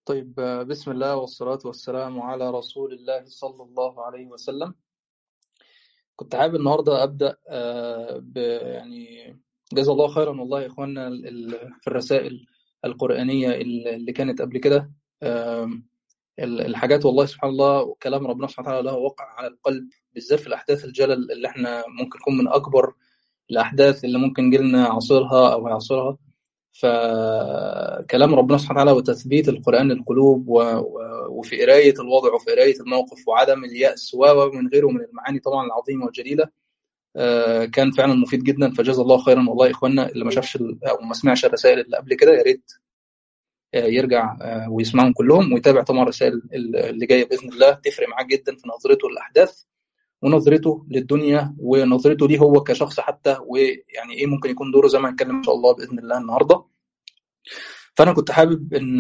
طيب بسم الله والصلاة والسلام على رسول الله صلى الله عليه وسلم كنت حابب النهاردة أبدأ ب يعني جزا الله خيرا والله يا إخواننا في الرسائل القرآنية اللي كانت قبل كده الحاجات والله سبحان الله كلام ربنا سبحانه وتعالى له وقع على القلب بالذات في الأحداث الجلل اللي احنا ممكن تكون من أكبر الأحداث اللي ممكن جيلنا عاصرها أو هيعصرها فكلام ربنا سبحانه وتعالى وتثبيت القرآن للقلوب و... وفي قراية الوضع وفي قراية الموقف وعدم اليأس ومن غيره من المعاني طبعا العظيمة والجليلة كان فعلا مفيد جدا فجزا الله خيرا والله يا اخواننا اللي ما شافش او ما سمعش الرسائل اللي قبل كده يا ريت يرجع ويسمعهم كلهم ويتابع طبعا الرسائل اللي جايه باذن الله تفرق معاه جدا في نظرته للاحداث ونظرته للدنيا ونظرته ليه هو كشخص حتى ويعني ايه ممكن يكون دوره زي ما هنتكلم ان شاء الله باذن الله النهارده فانا كنت حابب ان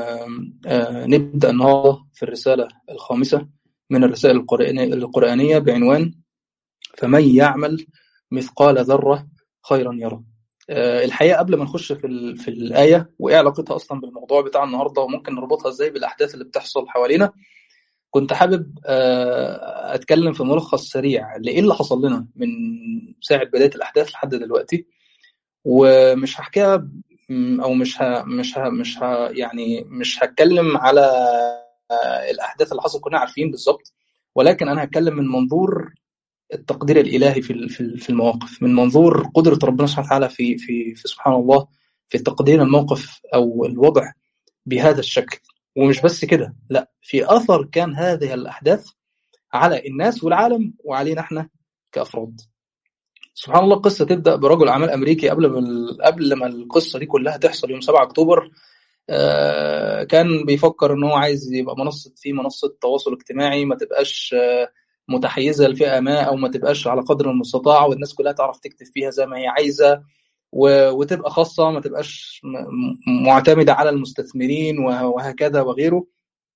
نبدا النهارده في الرساله الخامسه من الرسائل القرانيه بعنوان فمن يعمل مثقال ذره خيرا يره الحقيقه قبل ما نخش في في الايه وايه علاقتها اصلا بالموضوع بتاع النهارده وممكن نربطها ازاي بالاحداث اللي بتحصل حوالينا كنت حابب اتكلم في ملخص سريع لايه اللي حصل لنا من ساعه بدايه الاحداث لحد دلوقتي ومش هحكيها او مش ها مش ها مش ها يعني مش هتكلم على الاحداث اللي حصلت كنا عارفين بالظبط ولكن انا هتكلم من منظور التقدير الالهي في في المواقف من منظور قدره ربنا سبحانه وتعالى في في في سبحان الله في تقدير الموقف او الوضع بهذا الشكل ومش بس كده لا في اثر كان هذه الاحداث على الناس والعالم وعلينا احنا كافراد سبحان الله القصه تبدا برجل اعمال امريكي قبل ما قبل ما القصه دي كلها تحصل يوم 7 اكتوبر آه كان بيفكر ان هو عايز يبقى منصه في منصه تواصل اجتماعي ما تبقاش آه متحيزه لفئه ما او ما تبقاش على قدر المستطاع والناس كلها تعرف تكتب فيها زي ما هي عايزه وتبقى خاصه ما تبقاش معتمده على المستثمرين وهكذا وغيره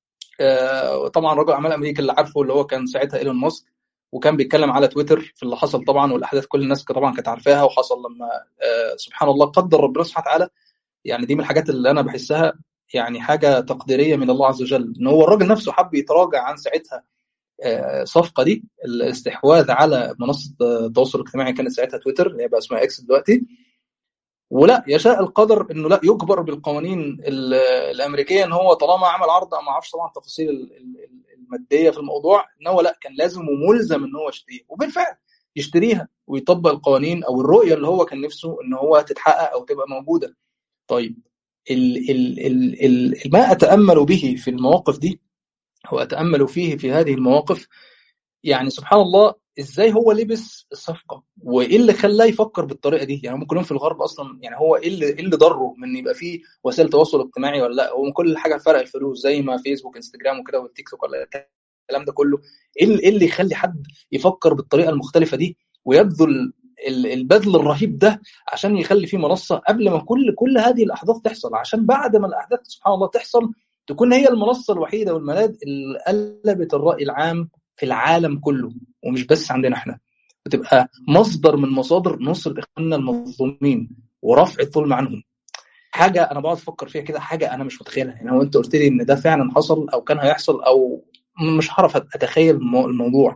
طبعا رجل اعمال امريكا اللي عارفه اللي هو كان ساعتها ايلون ماسك وكان بيتكلم على تويتر في اللي حصل طبعا والاحداث كل الناس طبعا كانت عارفاها وحصل لما سبحان الله قدر ربنا سبحانه وتعالى يعني دي من الحاجات اللي انا بحسها يعني حاجه تقديريه من الله عز وجل ان هو الراجل نفسه حب يتراجع عن ساعتها صفقه دي الاستحواذ على منصه التواصل الاجتماعي كانت ساعتها تويتر اللي هي بقى اسمها اكس دلوقتي ولا يشاء القدر انه لا يجبر بالقوانين الامريكيه ان هو طالما عمل عرض ما اعرفش طبعا التفاصيل الماديه في الموضوع ان هو لا كان لازم وملزم ان هو يشتريها وبالفعل يشتريها ويطبق القوانين او الرؤيه اللي هو كان نفسه ان هو تتحقق او تبقى موجوده طيب ال ال ال ال ما اتامل به في المواقف دي واتامل فيه في هذه المواقف يعني سبحان الله ازاي هو لبس الصفقه وايه اللي خلاه يفكر بالطريقه دي يعني ممكن في الغرب اصلا يعني هو ايه اللي ايه اللي ضره من يبقى فيه وسائل تواصل اجتماعي ولا لا هو كل حاجه فرق الفلوس زي ما فيسبوك انستجرام وكده والتيك توك ولا الكلام ده كله ايه اللي يخلي حد يفكر بالطريقه المختلفه دي ويبذل البذل الرهيب ده عشان يخلي فيه منصه قبل ما كل كل هذه الاحداث تحصل عشان بعد ما الاحداث سبحان الله تحصل تكون هي المنصه الوحيده والملاذ اللي قلبت الراي العام في العالم كله ومش بس عندنا احنا وتبقى مصدر من مصادر نصرة اخواننا المظلومين ورفع الظلم عنهم حاجه انا بقعد افكر فيها كده حاجه انا مش متخيلها يعني هو انت قلت لي ان ده فعلا حصل او كان هيحصل او مش هعرف اتخيل الموضوع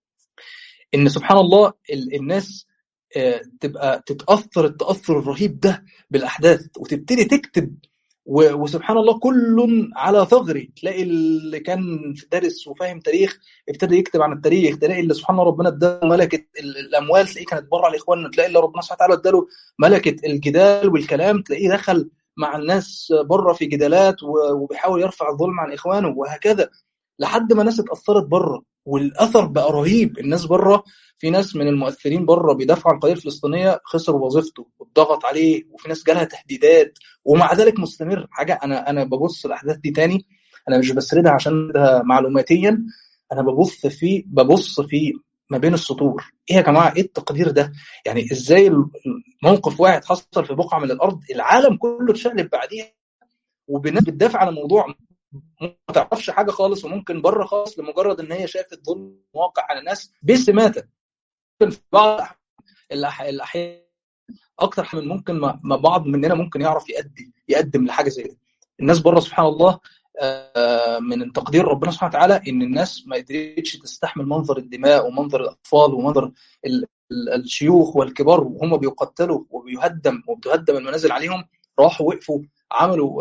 ان سبحان الله الناس تبقى تتاثر التاثر الرهيب ده بالاحداث وتبتدي تكتب وسبحان الله كل على ثغري تلاقي اللي كان دارس وفاهم تاريخ ابتدى يكتب عن التاريخ تلاقي اللي سبحان الله ربنا اداله ملكه الاموال تلاقيه كانت بره لاخواننا تلاقي اللي ربنا سبحانه وتعالى اداله ملكه الجدال والكلام تلاقيه دخل مع الناس بره في جدالات وبيحاول يرفع الظلم عن اخوانه وهكذا لحد ما ناس اتاثرت بره والاثر بقى رهيب الناس بره في ناس من المؤثرين بره بيدافعوا عن القضيه الفلسطينيه خسر وظيفته واتضغط عليه وفي ناس جالها تهديدات ومع ذلك مستمر حاجه انا انا ببص الاحداث دي تاني انا مش بسردها عشان ده معلوماتيا انا ببص في ببص في ما بين السطور ايه يا جماعه ايه التقدير ده يعني ازاي موقف واحد حصل في بقعه من الارض العالم كله اتشقلب بعديها وبناس بتدافع عن الموضوع ما تعرفش حاجه خالص وممكن بره خالص لمجرد ان هي شافت ظلم واقع على الناس بسماته في بعض الاحيان اكتر من ممكن ما بعض مننا ممكن يعرف يأدي يقدم لحاجه زي دي الناس بره سبحان الله من تقدير ربنا سبحانه وتعالى ان الناس ما قدرتش تستحمل منظر الدماء ومنظر الاطفال ومنظر الشيوخ والكبار وهم بيقتلوا وبيهدم وبتهدم المنازل عليهم راحوا وقفوا عملوا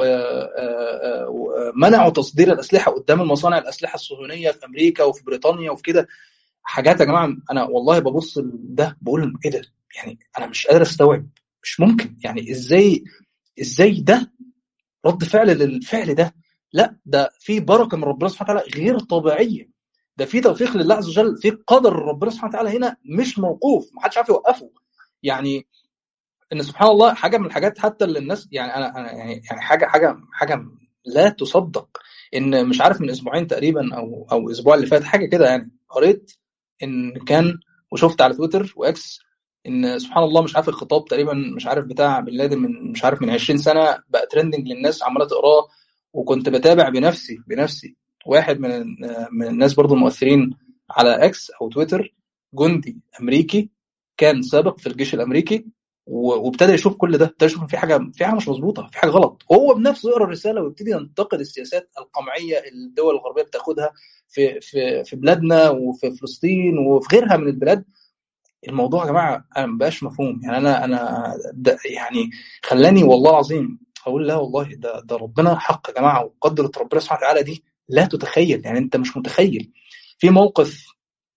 منعوا تصدير الاسلحه قدام المصانع الاسلحه الصهيونيه في امريكا وفي بريطانيا وفي كده حاجات يا جماعه انا والله ببص ده بقول ايه ده يعني انا مش قادر استوعب مش ممكن يعني ازاي ازاي ده رد فعل للفعل ده لا ده في بركه من ربنا سبحانه وتعالى غير طبيعيه ده في توفيق لله عز وجل في قدر ربنا سبحانه وتعالى هنا مش موقوف ما حدش عارف يوقفه يعني ان سبحان الله حاجه من الحاجات حتى اللي الناس يعني انا انا يعني يعني حاجه حاجه حاجه لا تصدق ان مش عارف من اسبوعين تقريبا او او الاسبوع اللي فات حاجه كده يعني قريت ان كان وشفت على تويتر واكس ان سبحان الله مش عارف الخطاب تقريبا مش عارف بتاع بن لادن من مش عارف من 20 سنه بقى ترندنج للناس عماله تقراه وكنت بتابع بنفسي بنفسي واحد من من الناس برضو المؤثرين على اكس او تويتر جندي امريكي كان سابق في الجيش الامريكي وابتدى يشوف كل ده ابتدى يشوف ان في حاجه في حاجه مش مظبوطه في حاجه غلط وهو بنفسه يقرا الرساله ويبتدي ينتقد السياسات القمعيه اللي الدول الغربيه بتاخدها في في في بلادنا وفي فلسطين وفي غيرها من البلاد الموضوع يا جماعه انا ما بقاش مفهوم يعني انا انا يعني خلاني والله العظيم اقول لا والله ده ده ربنا حق يا جماعه وقدره ربنا سبحانه وتعالى دي لا تتخيل يعني انت مش متخيل في موقف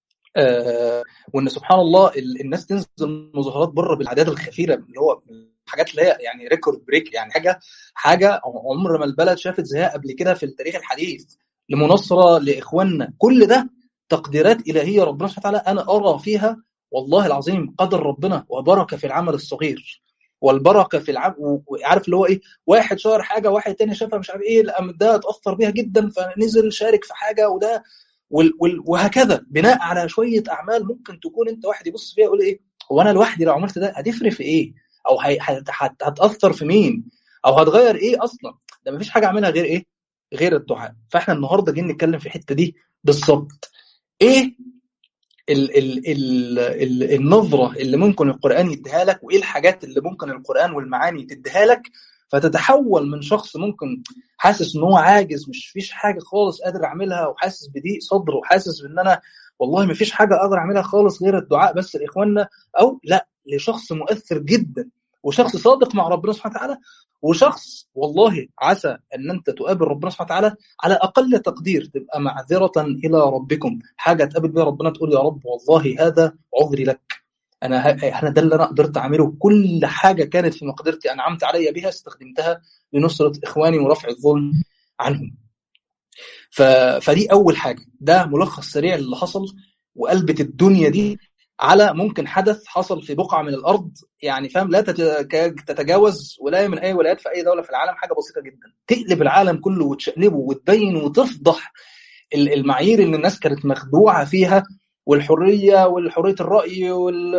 آه وان سبحان الله الناس تنزل مظاهرات بره بالاعداد الخفيره اللي هو حاجات اللي هي يعني ريكورد بريك يعني حاجه حاجه عمر ما البلد شافت زيها قبل كده في التاريخ الحديث لمناصره لاخواننا كل ده تقديرات الهيه ربنا سبحانه وتعالى انا ارى فيها والله العظيم قدر ربنا وبركه في العمل الصغير والبركه في العمل وعارف اللي هو ايه واحد شهر حاجه واحد تاني شافها مش عارف ايه لا ده اتاثر بيها جدا فنزل شارك في حاجه وده وهكذا بناء على شويه اعمال ممكن تكون انت واحد يبص فيها يقول ايه هو انا لوحدي لو عملت ده هتفرق في ايه او هتاثر في مين او هتغير ايه اصلا ده مفيش حاجه اعملها غير ايه غير الدعاء فاحنا النهارده جايين نتكلم في الحته دي بالظبط ايه ال ال ال ال النظره اللي ممكن القران يديها لك وايه الحاجات اللي ممكن القران والمعاني تديها لك فتتحول من شخص ممكن حاسس ان هو عاجز مش فيش حاجه خالص قادر اعملها وحاسس بضيق صدر وحاسس بان انا والله ما فيش حاجه اقدر اعملها خالص غير الدعاء بس لاخواننا او لا لشخص مؤثر جدا وشخص صادق مع ربنا سبحانه وتعالى وشخص والله عسى ان انت تقابل ربنا سبحانه وتعالى على اقل تقدير تبقى معذره الى ربكم حاجه تقابل بها ربنا تقول يا رب والله هذا عذري لك انا انا ده اللي انا قدرت اعمله كل حاجه كانت في مقدرتي انعمت علي بها استخدمتها لنصره اخواني ورفع الظلم عنهم ف... فدي اول حاجه ده ملخص سريع اللي حصل وقلبت الدنيا دي على ممكن حدث حصل في بقعه من الارض يعني فاهم لا تتجاوز ولايه من اي ولايات في اي دوله في العالم حاجه بسيطه جدا تقلب العالم كله وتشقلبه وتبين وتفضح المعايير اللي الناس كانت مخدوعه فيها والحريه والحريه الراي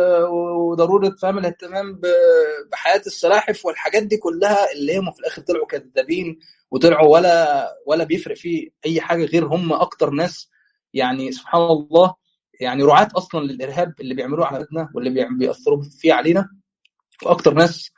وضروره فهم الاهتمام بحياه السلاحف والحاجات دي كلها اللي هم في الاخر طلعوا كذابين وطلعوا ولا ولا بيفرق فيه اي حاجه غير هم اكتر ناس يعني سبحان الله يعني رعاة اصلا للارهاب اللي بيعملوه على بلدنا واللي بيأثروا فيه علينا واكتر ناس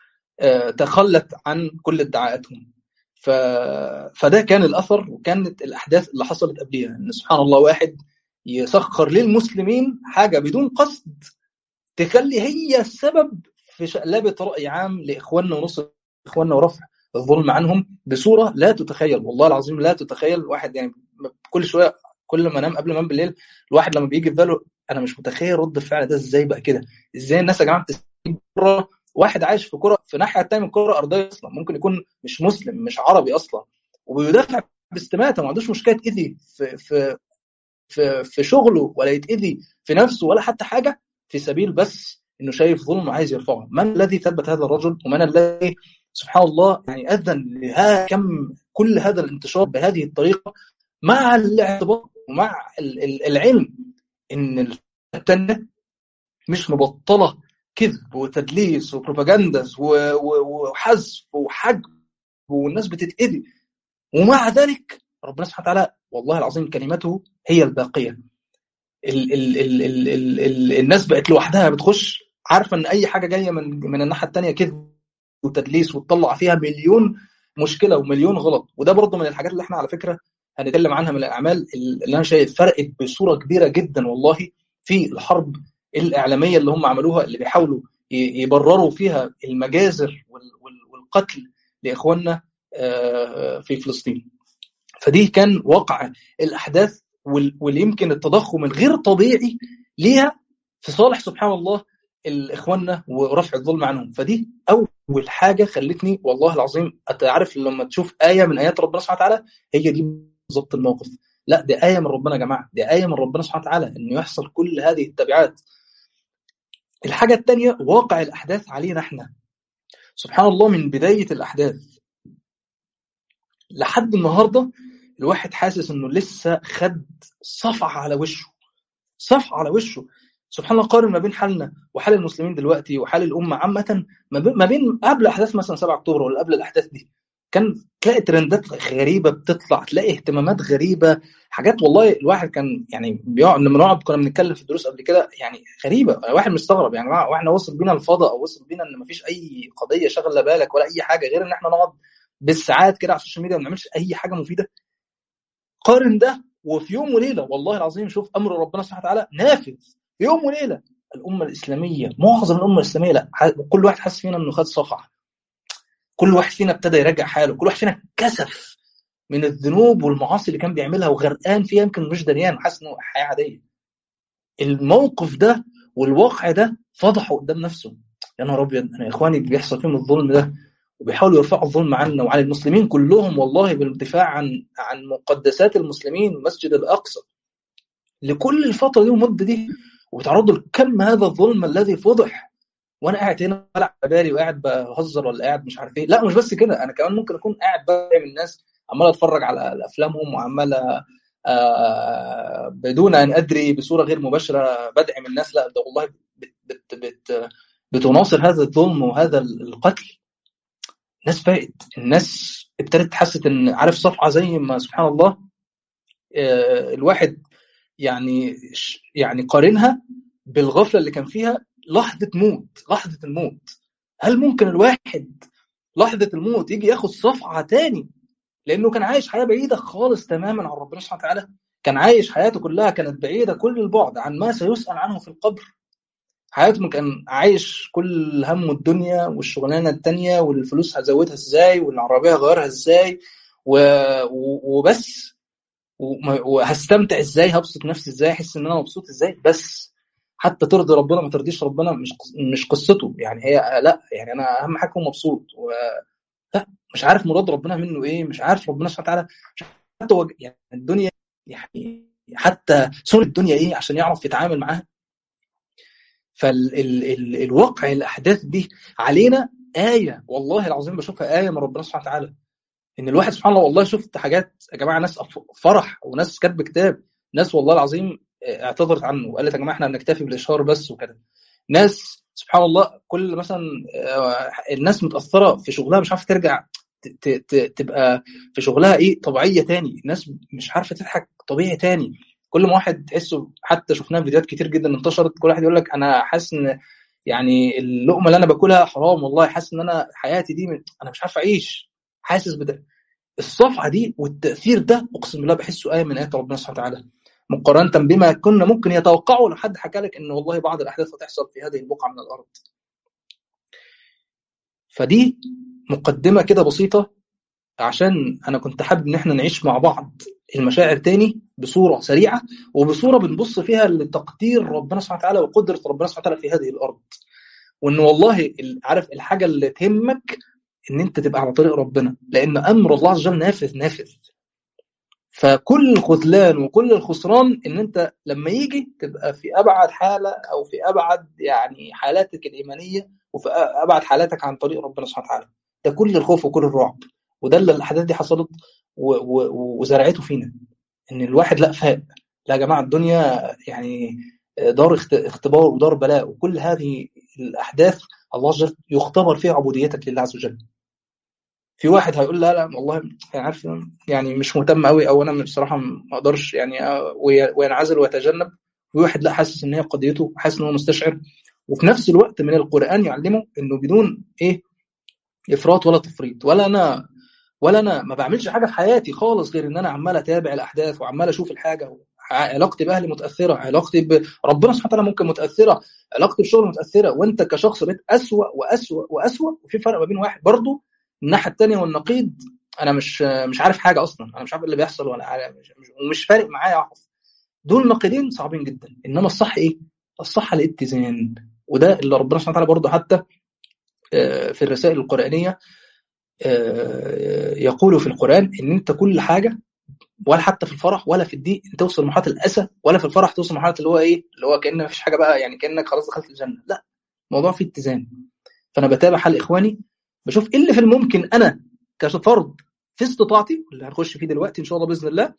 تخلت عن كل ادعاءاتهم ف... فده كان الاثر وكانت الاحداث اللي حصلت قبليها ان سبحان الله واحد يسخر للمسلمين حاجه بدون قصد تخلي هي السبب في شقلبه راي عام لاخواننا ونصر اخواننا ورفع الظلم عنهم بصوره لا تتخيل والله العظيم لا تتخيل واحد يعني كل شويه كل ما انام قبل ما انام بالليل الواحد لما بيجي في باله انا مش متخيل رد الفعل ده ازاي بقى كده ازاي الناس يا جماعه بتستجيب بره واحد عايش في كره في ناحيه الثانيه من كره ارضيه اصلا ممكن يكون مش مسلم مش عربي اصلا وبيدافع باستماته ما عندوش مشكله يتاذي في في في في شغله ولا يتاذي في نفسه ولا حتى حاجه في سبيل بس انه شايف ظلم وعايز يرفعه من الذي ثبت هذا الرجل ومن الذي سبحان الله يعني اذن لها كم كل هذا الانتشار بهذه الطريقه مع الاعتبار ومع العلم ان التانية مش مبطله كذب وتدليس وبروباجندز وحذف وحجب والناس بتتأذي ومع ذلك ربنا سبحانه وتعالى والله العظيم كلمته هي الباقيه ال ال ال ال ال ال الناس بقت لوحدها بتخش عارفه ان اي حاجه جايه من من الناحيه الثانيه كذب وتدليس وتطلع فيها مليون مشكله ومليون غلط وده برضه من الحاجات اللي احنا على فكره هنتكلم عنها من الاعمال اللي انا شايف فرقت بصوره كبيره جدا والله في الحرب الاعلاميه اللي هم عملوها اللي بيحاولوا يبرروا فيها المجازر والقتل لاخواننا في فلسطين فدي كان واقع الاحداث واللي يمكن التضخم الغير طبيعي ليها في صالح سبحان الله الاخواننا ورفع الظلم عنهم فدي اول حاجه خلتني والله العظيم عارف لما تشوف ايه من ايات ربنا سبحانه وتعالى هي دي بالظبط الموقف لا دي ايه من ربنا يا جماعه دي ايه من ربنا سبحانه وتعالى انه يحصل كل هذه التبعات الحاجه الثانيه واقع الاحداث علينا احنا سبحان الله من بدايه الاحداث لحد النهارده الواحد حاسس انه لسه خد صفعه على وشه صفعه على وشه سبحان الله قارن ما بين حالنا وحال المسلمين دلوقتي وحال الامه عامه ما بين قبل احداث مثلا 7 اكتوبر ولا قبل الاحداث دي كان تلاقي ترندات غريبه بتطلع تلاقي اهتمامات غريبه حاجات والله الواحد كان يعني بيقعد لما نقعد كنا بنتكلم في الدروس قبل كده يعني غريبه واحد مستغرب يعني واحنا وصل بينا الفضاء او وصل بينا ان مفيش اي قضيه شغله بالك ولا اي حاجه غير ان احنا نقعد بالساعات كده على السوشيال ميديا ما بنعملش اي حاجه مفيده قارن ده وفي يوم وليله والله العظيم شوف امر ربنا سبحانه وتعالى نافذ في يوم وليله الامه الاسلاميه معظم الامه الاسلاميه لا كل واحد حاسس فينا انه خد صفعه كل واحد فينا ابتدى يراجع حاله كل واحد فينا كسف من الذنوب والمعاصي اللي كان بيعملها وغرقان فيها يمكن مش دريان حاسس انه حياه عاديه الموقف ده والواقع ده فضحه قدام نفسه يا نهار ابيض انا يا اخواني بيحصل فيهم الظلم ده وبيحاولوا يرفعوا الظلم عنا وعن المسلمين كلهم والله بالدفاع عن عن مقدسات المسلمين المسجد الاقصى لكل الفتره دي والمده دي وبيتعرضوا لكم هذا الظلم الذي فضح وانا قاعد هنا بلعب بالي وقاعد بهزر ولا قاعد مش عارف ايه لا مش بس كده انا كمان ممكن اكون قاعد بدعم الناس عمال اتفرج على افلامهم وعمال بدون ان ادري بصوره غير مباشره بدعم الناس لا ده والله بت بت بت بتناصر هذا الظلم وهذا القتل الناس فاقت الناس ابتدت تحس ان عارف صفعه زي ما سبحان الله الواحد يعني يعني قارنها بالغفله اللي كان فيها لحظه موت لحظه الموت هل ممكن الواحد لحظه الموت يجي ياخد صفعه تاني لانه كان عايش حياه بعيده خالص تماما عن ربنا سبحانه وتعالى كان عايش حياته كلها كانت بعيده كل البعد عن ما سيسال عنه في القبر حياته كان عايش كل همه الدنيا والشغلانه التانية والفلوس هزودها ازاي والعربيه هغيرها ازاي و... و... وبس وهستمتع ازاي هبسط نفسي ازاي احس ان انا مبسوط ازاي بس حتى ترضي ربنا ما ترضيش ربنا مش مش قصته يعني هي لا يعني انا اهم حاجه اكون مبسوط و... لا مش عارف مراد ربنا منه ايه مش عارف ربنا سبحانه وتعالى حتى وج... يعني الدنيا يعني حتى سنه الدنيا ايه عشان يعرف يتعامل معاها فالواقع الاحداث دي علينا ايه والله العظيم بشوفها ايه من ربنا سبحانه وتعالى ان الواحد سبحان الله والله شفت حاجات يا جماعه ناس فرح وناس كاتبه كتاب ناس والله العظيم اعتذرت عنه وقالت يا جماعه احنا بنكتفي بالاشهار بس وكده ناس سبحان الله كل مثلا الناس متاثره في شغلها مش عارفه ترجع تبقى في شغلها ايه طبيعيه تاني الناس مش عارفه تضحك طبيعي تاني كل ما واحد تحسه حتى شفناها في فيديوهات كتير جدا انتشرت كل واحد يقول لك انا حاسس ان يعني اللقمه اللي انا باكلها حرام والله حاسس ان انا حياتي دي من... انا مش عارف اعيش حاسس بده الصفعه دي والتاثير ده اقسم بالله بحسه ايه من ايات ربنا سبحانه وتعالى مقارنه بما كنا ممكن يتوقعه لو حد حكى لك ان والله بعض الاحداث هتحصل في هذه البقعه من الارض فدي مقدمه كده بسيطه عشان انا كنت حابب ان احنا نعيش مع بعض المشاعر تاني بصوره سريعه وبصوره بنبص فيها لتقدير ربنا سبحانه وتعالى وقدره ربنا سبحانه وتعالى في هذه الارض وان والله عارف الحاجه اللي تهمك ان انت تبقى على طريق ربنا لان امر الله عز وجل نافذ نافذ فكل الخذلان وكل الخسران ان انت لما يجي تبقى في ابعد حاله او في ابعد يعني حالاتك الايمانيه وفي ابعد حالاتك عن طريق ربنا سبحانه وتعالى ده كل الخوف وكل الرعب وده اللي الاحداث دي حصلت وزرعته فينا ان الواحد لا فاق لا يا جماعه الدنيا يعني دار اختبار ودار بلاء وكل هذه الاحداث الله عز وجل يختبر فيها عبوديتك لله عز وجل في واحد هيقول لا لا والله يعني عارف يعني مش مهتم قوي او انا بصراحه ما اقدرش يعني وينعزل ويتجنب في واحد لا حاسس ان هي قضيته حاسس ان هو مستشعر وفي نفس الوقت من القران يعلمه انه بدون ايه افراط ولا تفريط ولا انا ولا انا ما بعملش حاجه في حياتي خالص غير ان انا عمال اتابع الاحداث وعمال اشوف الحاجه علاقتي باهلي متاثره علاقتي بربنا سبحانه وتعالى ممكن متاثره علاقتي بالشغل متاثره وانت كشخص بقيت اسوا واسوا واسوا وفي فرق ما بين واحد برضه الناحيه الثانيه والنقيض انا مش مش عارف حاجه اصلا انا مش عارف اللي بيحصل ولا عارف ومش فارق معايا اعرف دول نقيضين صعبين جدا انما الصح ايه الصح الاتزان وده اللي ربنا سبحانه وتعالى برضه حتى في الرسائل القرانيه يقول في القران ان انت كل حاجه ولا حتى في الفرح ولا في الضيق انت توصل لمرحله الاسى ولا في الفرح توصل لمرحله اللي هو ايه اللي هو كان مفيش حاجه بقى يعني كانك خلاص دخلت الجنه لا الموضوع فيه اتزان فانا بتابع حال اخواني بشوف ايه اللي في الممكن انا كفرد في استطاعتي اللي هنخش فيه دلوقتي ان شاء الله باذن الله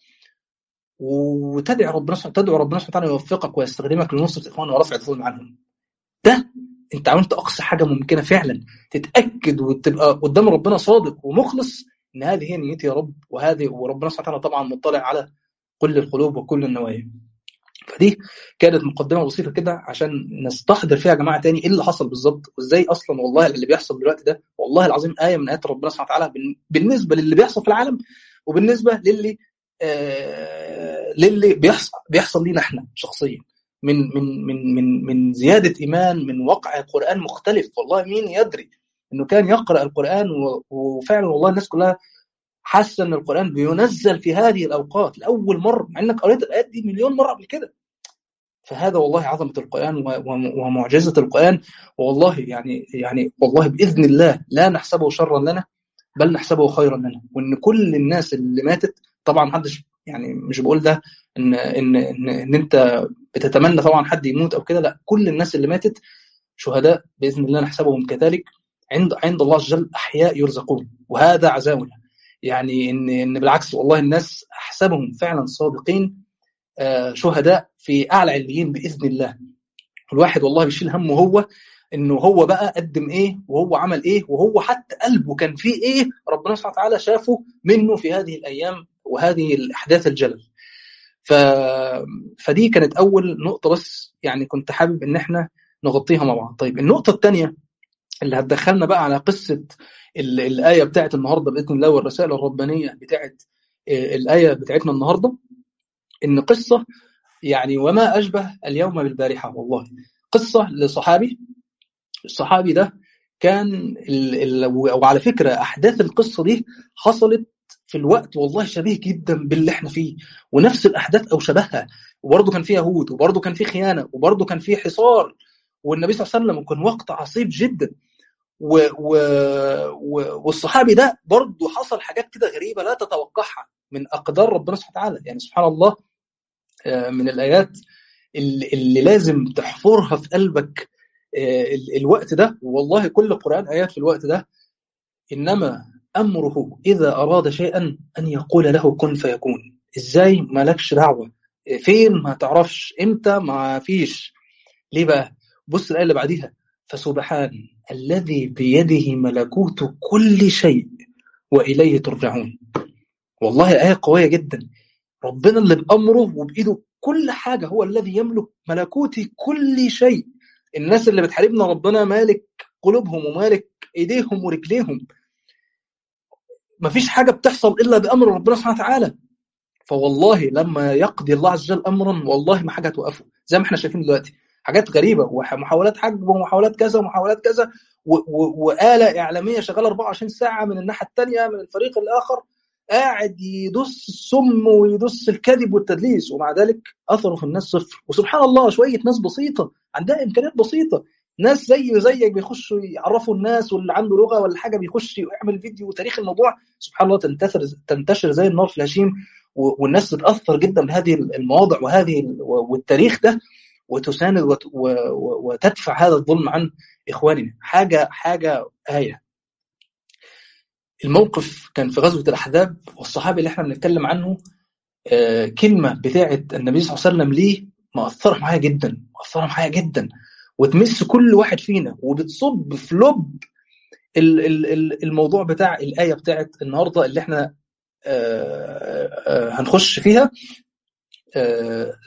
وتدعي ربنا سبحانه تدعو ربنا سبحانه وتعالى يوفقك ويستخدمك لنصره الاخوان ورفع الظلم عنهم ده انت عملت اقصى حاجه ممكنه فعلا تتاكد وتبقى قدام ربنا صادق ومخلص ان هذه هي نيتي يا رب وهذه وربنا سبحانه وتعالى طبعا مطلع على كل القلوب وكل النوايا فدي كانت مقدمه بسيطه كده عشان نستحضر فيها يا جماعه تاني ايه اللي حصل بالظبط وازاي اصلا والله اللي بيحصل دلوقتي ده والله العظيم ايه من ايات ربنا سبحانه وتعالى بالنسبه للي بيحصل في العالم وبالنسبه للي آه للي بيحصل بيحصل لينا احنا شخصيا من من من من من زياده ايمان من وقع القران مختلف والله مين يدري انه كان يقرا القران وفعلا والله الناس كلها حاسه ان القران بينزل في هذه الاوقات لاول مره مع انك قريت الايات دي مليون مره قبل كده فهذا والله عظمه القران ومعجزه القران والله يعني يعني والله باذن الله لا نحسبه شرا لنا بل نحسبه خيرا لنا وان كل الناس اللي ماتت طبعا محدش يعني مش بقول ده ان ان ان, إن انت بتتمنى طبعا حد يموت او كده لا كل الناس اللي ماتت شهداء باذن الله نحسبهم كذلك عند عند الله عز وجل احياء يرزقون وهذا عزاؤنا يعني ان ان بالعكس والله الناس احسبهم فعلا صادقين شهداء في اعلى عليين باذن الله الواحد والله بيشيل همه هو انه هو بقى قدم ايه وهو عمل ايه وهو حتى قلبه كان فيه ايه ربنا سبحانه وتعالى شافه منه في هذه الايام وهذه الاحداث الجلل ف... فدي كانت اول نقطه بس يعني كنت حابب ان احنا نغطيها مع بعض طيب النقطه الثانيه اللي هتدخلنا بقى على قصه الايه بتاعت النهارده باذن الله والرسائل الربانيه بتاعت الايه بتاعتنا النهارده ان قصه يعني وما اشبه اليوم بالبارحه والله قصه لصحابي الصحابي ده كان ال ال وعلى فكره احداث القصه دي حصلت في الوقت والله شبيه جدا باللي احنا فيه ونفس الاحداث او شبهها وبرضه كان في يهود وبرضه كان في خيانه وبرضه كان في حصار والنبي صلى الله عليه وسلم كان وقت عصيب جدا و و و والصحابي ده برضه حصل حاجات كده غريبه لا تتوقعها من اقدار ربنا سبحانه وتعالى يعني سبحان الله من الايات اللي, اللي لازم تحفرها في قلبك الوقت ده والله كل القران ايات في الوقت ده انما امره اذا اراد شيئا ان يقول له كن فيكون ازاي مالكش دعوه فين ما تعرفش امتى ما فيش ليه بقى بص الايه اللي بعديها فسبحان الذي بيده ملكوت كل شيء واليه ترجعون والله ايه قويه جدا ربنا اللي بامره وبايده كل حاجه هو الذي يملك ملكوت كل شيء الناس اللي بتحاربنا ربنا مالك قلوبهم ومالك ايديهم ورجليهم مفيش حاجه بتحصل الا بامر ربنا سبحانه وتعالى فوالله لما يقضي الله عز وجل امرا والله ما حاجه توقفه زي ما احنا شايفين دلوقتي حاجات غريبه ومحاولات حجب ومحاولات كذا ومحاولات كذا واله اعلاميه شغاله 24 ساعه من الناحيه الثانيه من الفريق الاخر قاعد يدس السم ويدس الكذب والتدليس ومع ذلك اثره في الناس صفر وسبحان الله شويه ناس بسيطه عندها امكانيات بسيطه ناس زي زيك بيخشوا يعرفوا الناس واللي عنده لغه ولا حاجه بيخش ويعمل فيديو وتاريخ الموضوع سبحان الله تنتشر تنتشر زي النار في الهشيم والناس تتاثر جدا بهذه المواضع وهذه والتاريخ ده وتساند وتدفع هذا الظلم عن اخواننا حاجه حاجه ايه الموقف كان في غزوه الاحزاب والصحابي اللي احنا بنتكلم عنه آه كلمه بتاعه النبي صلى الله عليه وسلم ليه مأثره معايا جدا مأثره معايا جدا وتمس كل واحد فينا وبتصب في لب الموضوع بتاع الايه بتاعه النهارده اللي احنا آه آه هنخش فيها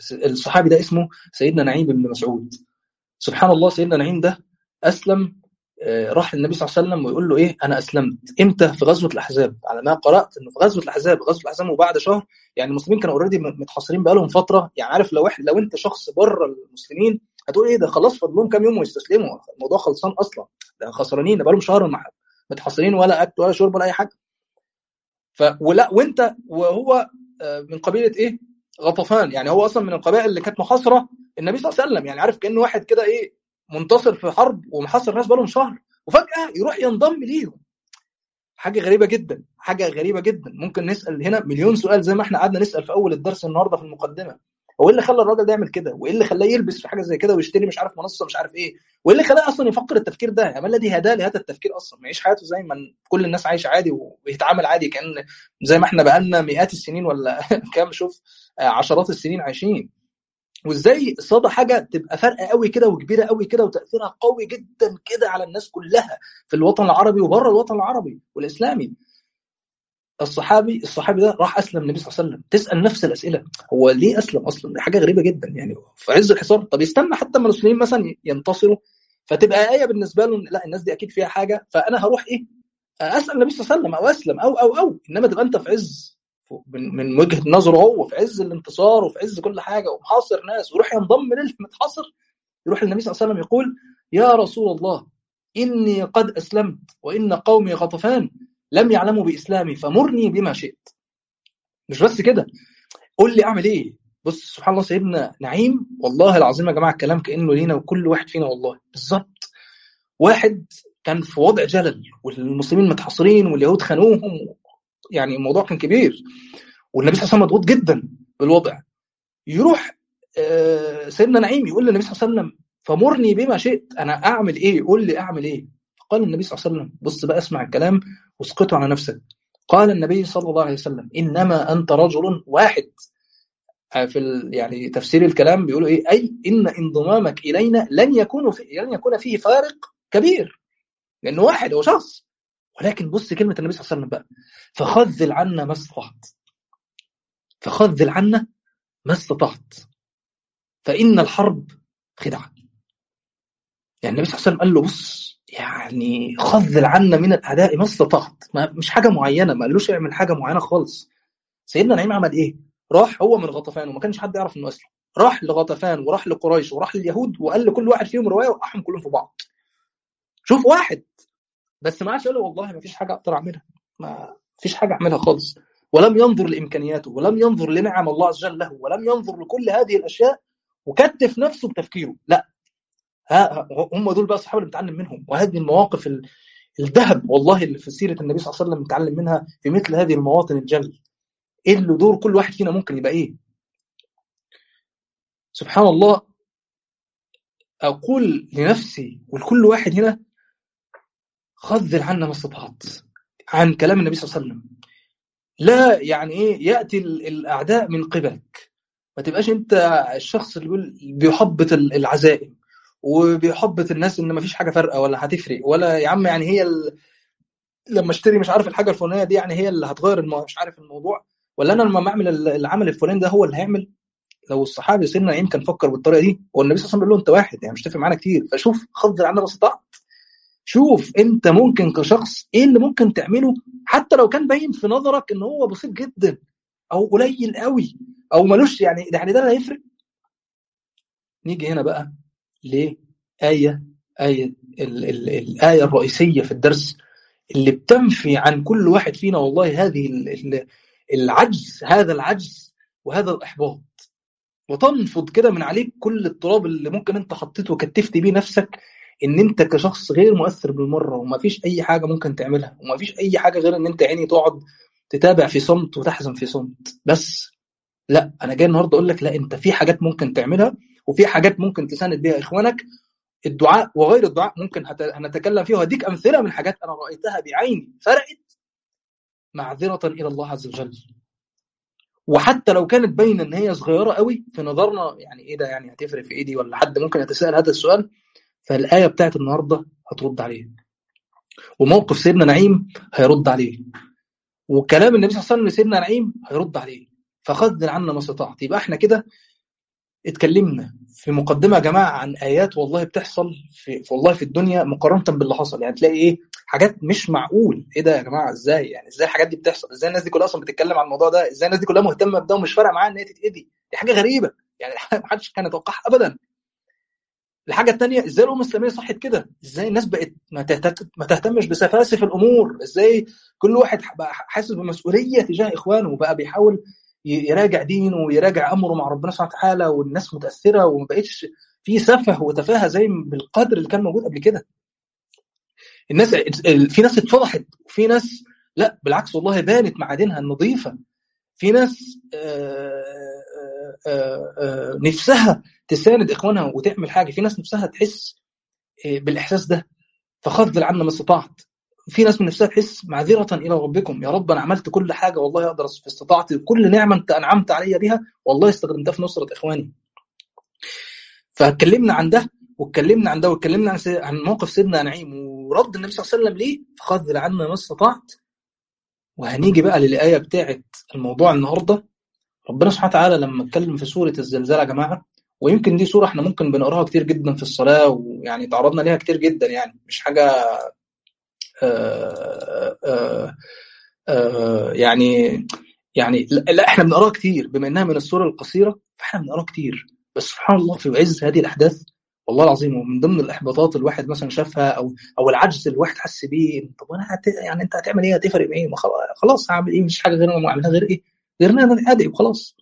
الصحابي ده اسمه سيدنا نعيم بن مسعود سبحان الله سيدنا نعيم ده اسلم راح للنبي صلى الله عليه وسلم ويقول له ايه انا اسلمت امتى في غزوه الاحزاب على ما قرات انه في غزوه الاحزاب غزوه الاحزاب وبعد شهر يعني المسلمين كانوا اوريدي متحاصرين بقالهم فتره يعني عارف لو واحد لو انت شخص بره المسلمين هتقول ايه ده خلاص فاضلهم كام يوم ويستسلموا الموضوع خلصان اصلا ده خسرانين ده بقالهم شهر متحاصرين ولا اكل ولا شرب ولا اي حاجه ف ولا وانت وهو من قبيله ايه غطفان يعني هو اصلا من القبائل اللي كانت محاصره النبي صلى الله عليه وسلم يعني عارف كانه واحد كده ايه منتصر في حرب ومحاصر ناس بقالهم شهر وفجاه يروح ينضم ليهم حاجه غريبه جدا حاجه غريبه جدا ممكن نسال هنا مليون سؤال زي ما احنا قعدنا نسال في اول الدرس النهارده في المقدمه هو ايه اللي خلى الراجل ده يعمل كده وايه اللي خلاه يلبس في حاجه زي كده ويشتري مش عارف منصه مش عارف ايه وايه اللي خلاه اصلا يفكر التفكير ده يعني ما الذي هداه لهذا التفكير اصلا ما يعيش حياته زي ما كل الناس عايشه عادي ويتعامل عادي كان زي ما احنا بقالنا مئات السنين ولا كام شوف عشرات السنين عايشين وازاي صدى حاجه تبقى فارقه قوي كده وكبيره قوي كده وتاثيرها قوي جدا كده على الناس كلها في الوطن العربي وبره الوطن العربي والاسلامي الصحابي الصحابي ده راح اسلم النبي صلى الله عليه وسلم تسال نفس الاسئله هو ليه اسلم اصلا دي حاجه غريبه جدا يعني في عز الحصار طب يستنى حتى ما المسلمين مثلا ينتصروا فتبقى ايه بالنسبه له لا الناس دي اكيد فيها حاجه فانا هروح ايه اسال النبي صلى الله عليه وسلم او اسلم او او او انما تبقى انت في عز من من وجهه نظره هو في عز الانتصار وفي عز كل حاجه ومحاصر ناس ويروح ينضم للمتحاصر يروح النبي صلى الله عليه وسلم يقول يا رسول الله اني قد اسلمت وان قومي غطفان لم يعلموا باسلامي فمرني بما شئت مش بس كده قول لي اعمل ايه بص سبحان الله سيدنا نعيم والله العظيم يا جماعه الكلام كانه لينا وكل واحد فينا والله بالظبط واحد كان في وضع جلل والمسلمين متحاصرين واليهود خانوهم يعني الموضوع كان كبير والنبي صلى الله عليه وسلم مضغوط جدا بالوضع يروح سيدنا نعيم يقول للنبي صلى الله عليه وسلم فمرني بما شئت انا اعمل ايه قول لي اعمل ايه فقال النبي صلى الله عليه وسلم بص بقى اسمع الكلام واسقطه على نفسك قال النبي صلى الله عليه وسلم انما انت رجل واحد في ال... يعني تفسير الكلام بيقولوا ايه اي ان انضمامك الينا لن يكون في... لن يكون فيه فارق كبير لانه واحد هو شخص ولكن بص كلمه النبي صلى الله عليه وسلم بقى فخذل عنا ما استطعت فخذل عنا ما استطعت فان الحرب خدعه يعني النبي صلى الله عليه وسلم قال له بص يعني خذل عنا من الاعداء ما استطعت ما مش حاجه معينه ما قالوش اعمل حاجه معينه خالص سيدنا نعيم عمل ايه راح هو من غطفان وما كانش حد يعرف انه اسلم راح لغطفان وراح لقريش وراح لليهود وقال لكل واحد فيهم روايه وقعهم كلهم في بعض شوف واحد بس ما عادش يقول والله ما فيش حاجه اقدر اعملها ما فيش حاجه اعملها خالص ولم ينظر لامكانياته ولم ينظر لنعم الله عز وجل له ولم ينظر لكل هذه الاشياء وكتف نفسه بتفكيره لا ها هم دول بقى الصحابه اللي بنتعلم منهم وهذه المواقف الذهب والله اللي في سيره النبي صلى الله عليه وسلم نتعلم منها في مثل هذه المواطن الجل ايه اللي دور كل واحد فينا ممكن يبقى ايه سبحان الله اقول لنفسي ولكل واحد هنا خذل عنا ما استطعت عن كلام النبي صلى الله عليه وسلم لا يعني ايه ياتي الاعداء من قبلك ما تبقاش انت الشخص اللي بيقول بيحبط العزائم وبيحبط الناس ان ما فيش حاجه فارقه ولا هتفرق ولا يا عم يعني هي ال... لما اشتري مش عارف الحاجه الفلانيه دي يعني هي اللي هتغير المو... مش عارف الموضوع ولا انا لما اعمل العمل الفلاني ده هو اللي هيعمل لو الصحابي سيدنا نعيم كان فكر بالطريقه دي هو النبي صلى الله عليه وسلم بيقول له انت واحد يعني مش تفرق معانا كتير فشوف خذل عنا ما استطعت شوف انت ممكن كشخص ايه اللي ممكن تعمله حتى لو كان باين في نظرك ان هو بسيط جدا او قليل قوي او ملوش يعني يعني ده اللي هيفرق نيجي هنا بقى ليه آية آية ال ال الآية الرئيسية في الدرس اللي بتنفي عن كل واحد فينا والله هذه ال العجز هذا العجز وهذا الإحباط وتنفض كده من عليك كل التراب اللي ممكن انت حطيته وكتفت بيه نفسك ان انت كشخص غير مؤثر بالمره وما فيش اي حاجه ممكن تعملها وما فيش اي حاجه غير ان انت عيني تقعد تتابع في صمت وتحزن في صمت بس لا انا جاي النهارده اقول لك لا انت في حاجات ممكن تعملها وفي حاجات ممكن تساند بيها اخوانك الدعاء وغير الدعاء ممكن هنتكلم فيها وهديك امثله من حاجات انا رايتها بعيني فرقت معذره الى الله عز وجل وحتى لو كانت باينه ان هي صغيره قوي في نظرنا يعني ايه ده يعني هتفرق في ايدي ولا حد ممكن يتساءل هذا السؤال فالايه بتاعت النهارده هترد عليه وموقف سيدنا نعيم هيرد عليه وكلام النبي صلى الله عليه وسلم لسيدنا نعيم هيرد عليه فخذل عنا ما استطعت يبقى احنا كده اتكلمنا في مقدمه يا جماعه عن ايات والله بتحصل في, في والله في الدنيا مقارنه باللي حصل يعني تلاقي ايه حاجات مش معقول ايه ده يا جماعه ازاي يعني ازاي الحاجات دي بتحصل ازاي الناس دي كلها اصلا بتتكلم عن الموضوع ده ازاي الناس دي كلها مهتمه بده ومش فارقه معاها ان هي تتاذي دي حاجه غريبه يعني ما حدش كان يتوقعها ابدا الحاجه الثانيه ازاي الامه الاسلاميه صحت كده ازاي الناس بقت ما تهتمش بسفاسف الامور ازاي كل واحد بقى حاسس بمسؤوليه تجاه اخوانه وبقى بيحاول يراجع دينه ويراجع امره مع ربنا سبحانه وتعالى والناس متاثره وما بقتش في سفه وتفاهه زي بالقدر اللي كان موجود قبل كده الناس في ناس اتفضحت وفي ناس لا بالعكس والله بانت معادنها النظيفه في ناس آآ آآ نفسها تساند اخوانها وتعمل حاجه في ناس نفسها تحس بالاحساس ده فخذل عنا ما استطعت في ناس من نفسها تحس معذره الى ربكم يا رب انا عملت كل حاجه والله اقدر في استطاعتي كل نعمه انت انعمت علي بها والله استخدمتها في نصره اخواني فاتكلمنا عن ده واتكلمنا عن ده واتكلمنا عن سي... عن موقف سيدنا نعيم ورد النبي صلى الله عليه وسلم ليه فخذل عنا ما استطعت وهنيجي بقى للايه بتاعه الموضوع النهارده ربنا سبحانه وتعالى لما اتكلم في سوره الزلزال يا جماعه ويمكن دي سوره احنا ممكن بنقراها كتير جدا في الصلاه ويعني تعرضنا ليها كتير جدا يعني مش حاجه آآ آآ آآ يعني يعني لا احنا بنقراها كتير بما انها من السوره القصيره فاحنا بنقراها كتير بس سبحان الله في عز هذه الاحداث والله العظيم ومن ضمن الاحباطات الواحد مثلا شافها او او العجز اللي الواحد حس بيه طب انا هت... يعني انت هتعمل ايه هتفرق بايه خلاص هعمل ايه مش حاجه غير ما اعملها غير ايه غير ان انا ادعي وخلاص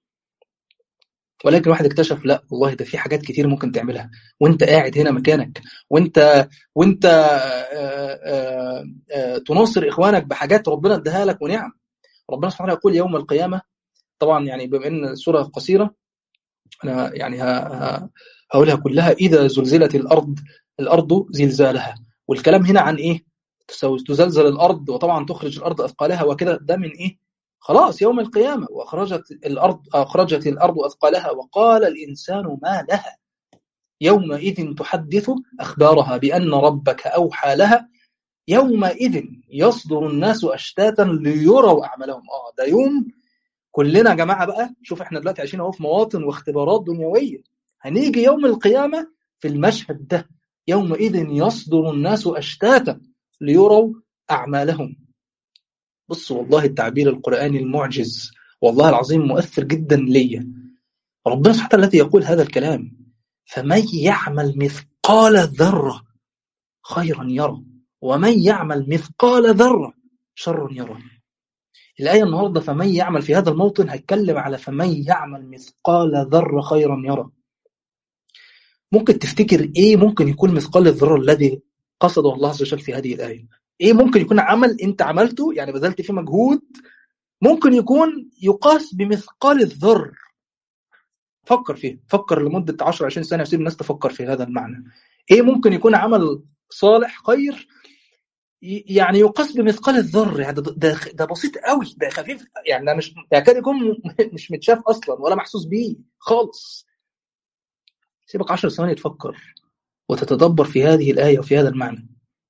ولكن الواحد اكتشف لا والله ده في حاجات كتير ممكن تعملها وانت قاعد هنا مكانك وانت وانت آآ آآ آآ تناصر اخوانك بحاجات ربنا اداها لك ونعم ربنا سبحانه يقول يوم القيامه طبعا يعني بما ان السوره قصيره انا يعني هقولها كلها اذا زلزلت الارض الارض زلزالها والكلام هنا عن ايه تزلزل الارض وطبعا تخرج الارض اثقالها وكده ده من ايه خلاص يوم القيامه واخرجت الارض اخرجت الارض اثقالها وقال الانسان ما لها يومئذ تحدث اخبارها بان ربك اوحى لها يومئذ يصدر الناس اشتاتا ليروا اعمالهم اه ده يوم كلنا يا جماعه بقى شوف احنا دلوقتي عايشين اهو في مواطن واختبارات دنيويه هنيجي يوم القيامه في المشهد ده يومئذ يصدر الناس اشتاتا ليروا اعمالهم بص والله التعبير القراني المعجز والله العظيم مؤثر جدا ليا ربنا سبحانه الذي يقول هذا الكلام فمن يعمل مثقال ذره خيرا يرى ومن يعمل مثقال ذره شرا يرى الآية النهاردة فمن يعمل في هذا الموطن هيتكلم على فمن يعمل مثقال ذرة خيرا يرى ممكن تفتكر إيه ممكن يكون مثقال الذرة الذي قصده الله عز وجل في هذه الآية إيه ممكن يكون عمل أنت عملته يعني بذلت فيه مجهود ممكن يكون يقاس بمثقال الذر فكر فيه فكر لمدة 10 20 سنة وسيب الناس تفكر في هذا المعنى إيه ممكن يكون عمل صالح خير يعني يقاس بمثقال الذر يعني ده, ده, ده بسيط قوي ده خفيف يعني ده مش يكاد يكون مش متشاف اصلا ولا محسوس بيه خالص سيبك 10 ثواني تفكر وتتدبر في هذه الايه وفي هذا المعنى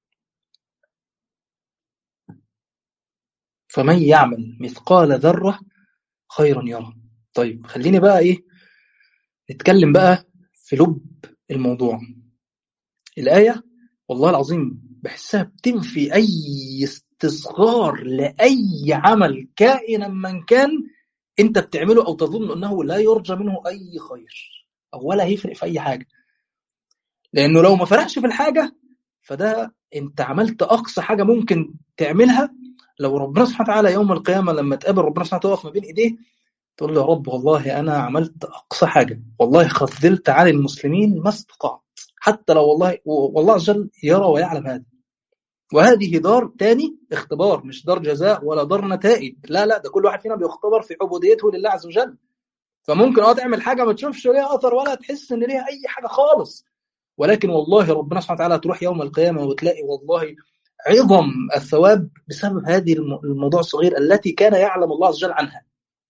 فمن يعمل مثقال ذره خيرا يرى طيب خليني بقى ايه نتكلم بقى في لب الموضوع الايه والله العظيم بحسها بتنفي اي استصغار لاي عمل كائنا من كان انت بتعمله او تظن انه لا يرجى منه اي خير او ولا هيفرق في اي حاجه لانه لو ما فرقش في الحاجه فده انت عملت اقصى حاجه ممكن تعملها لو ربنا سبحانه وتعالى يوم القيامه لما تقابل ربنا سبحانه وتعالى تقف ما بين ايديه تقول له يا رب والله انا عملت اقصى حاجه والله خذلت عن المسلمين ما استطعت حتى لو والله والله عز وجل يرى ويعلم هذا وهذه دار تاني اختبار مش دار جزاء ولا دار نتائج لا لا ده كل واحد فينا بيختبر في عبوديته لله عز وجل فممكن اه تعمل حاجه ما تشوفش ليها اثر ولا تحس ان ليها اي حاجه خالص ولكن والله ربنا سبحانه وتعالى تروح يوم القيامه وتلاقي والله عظم الثواب بسبب هذه الموضوع الصغير التي كان يعلم الله عز وجل عنها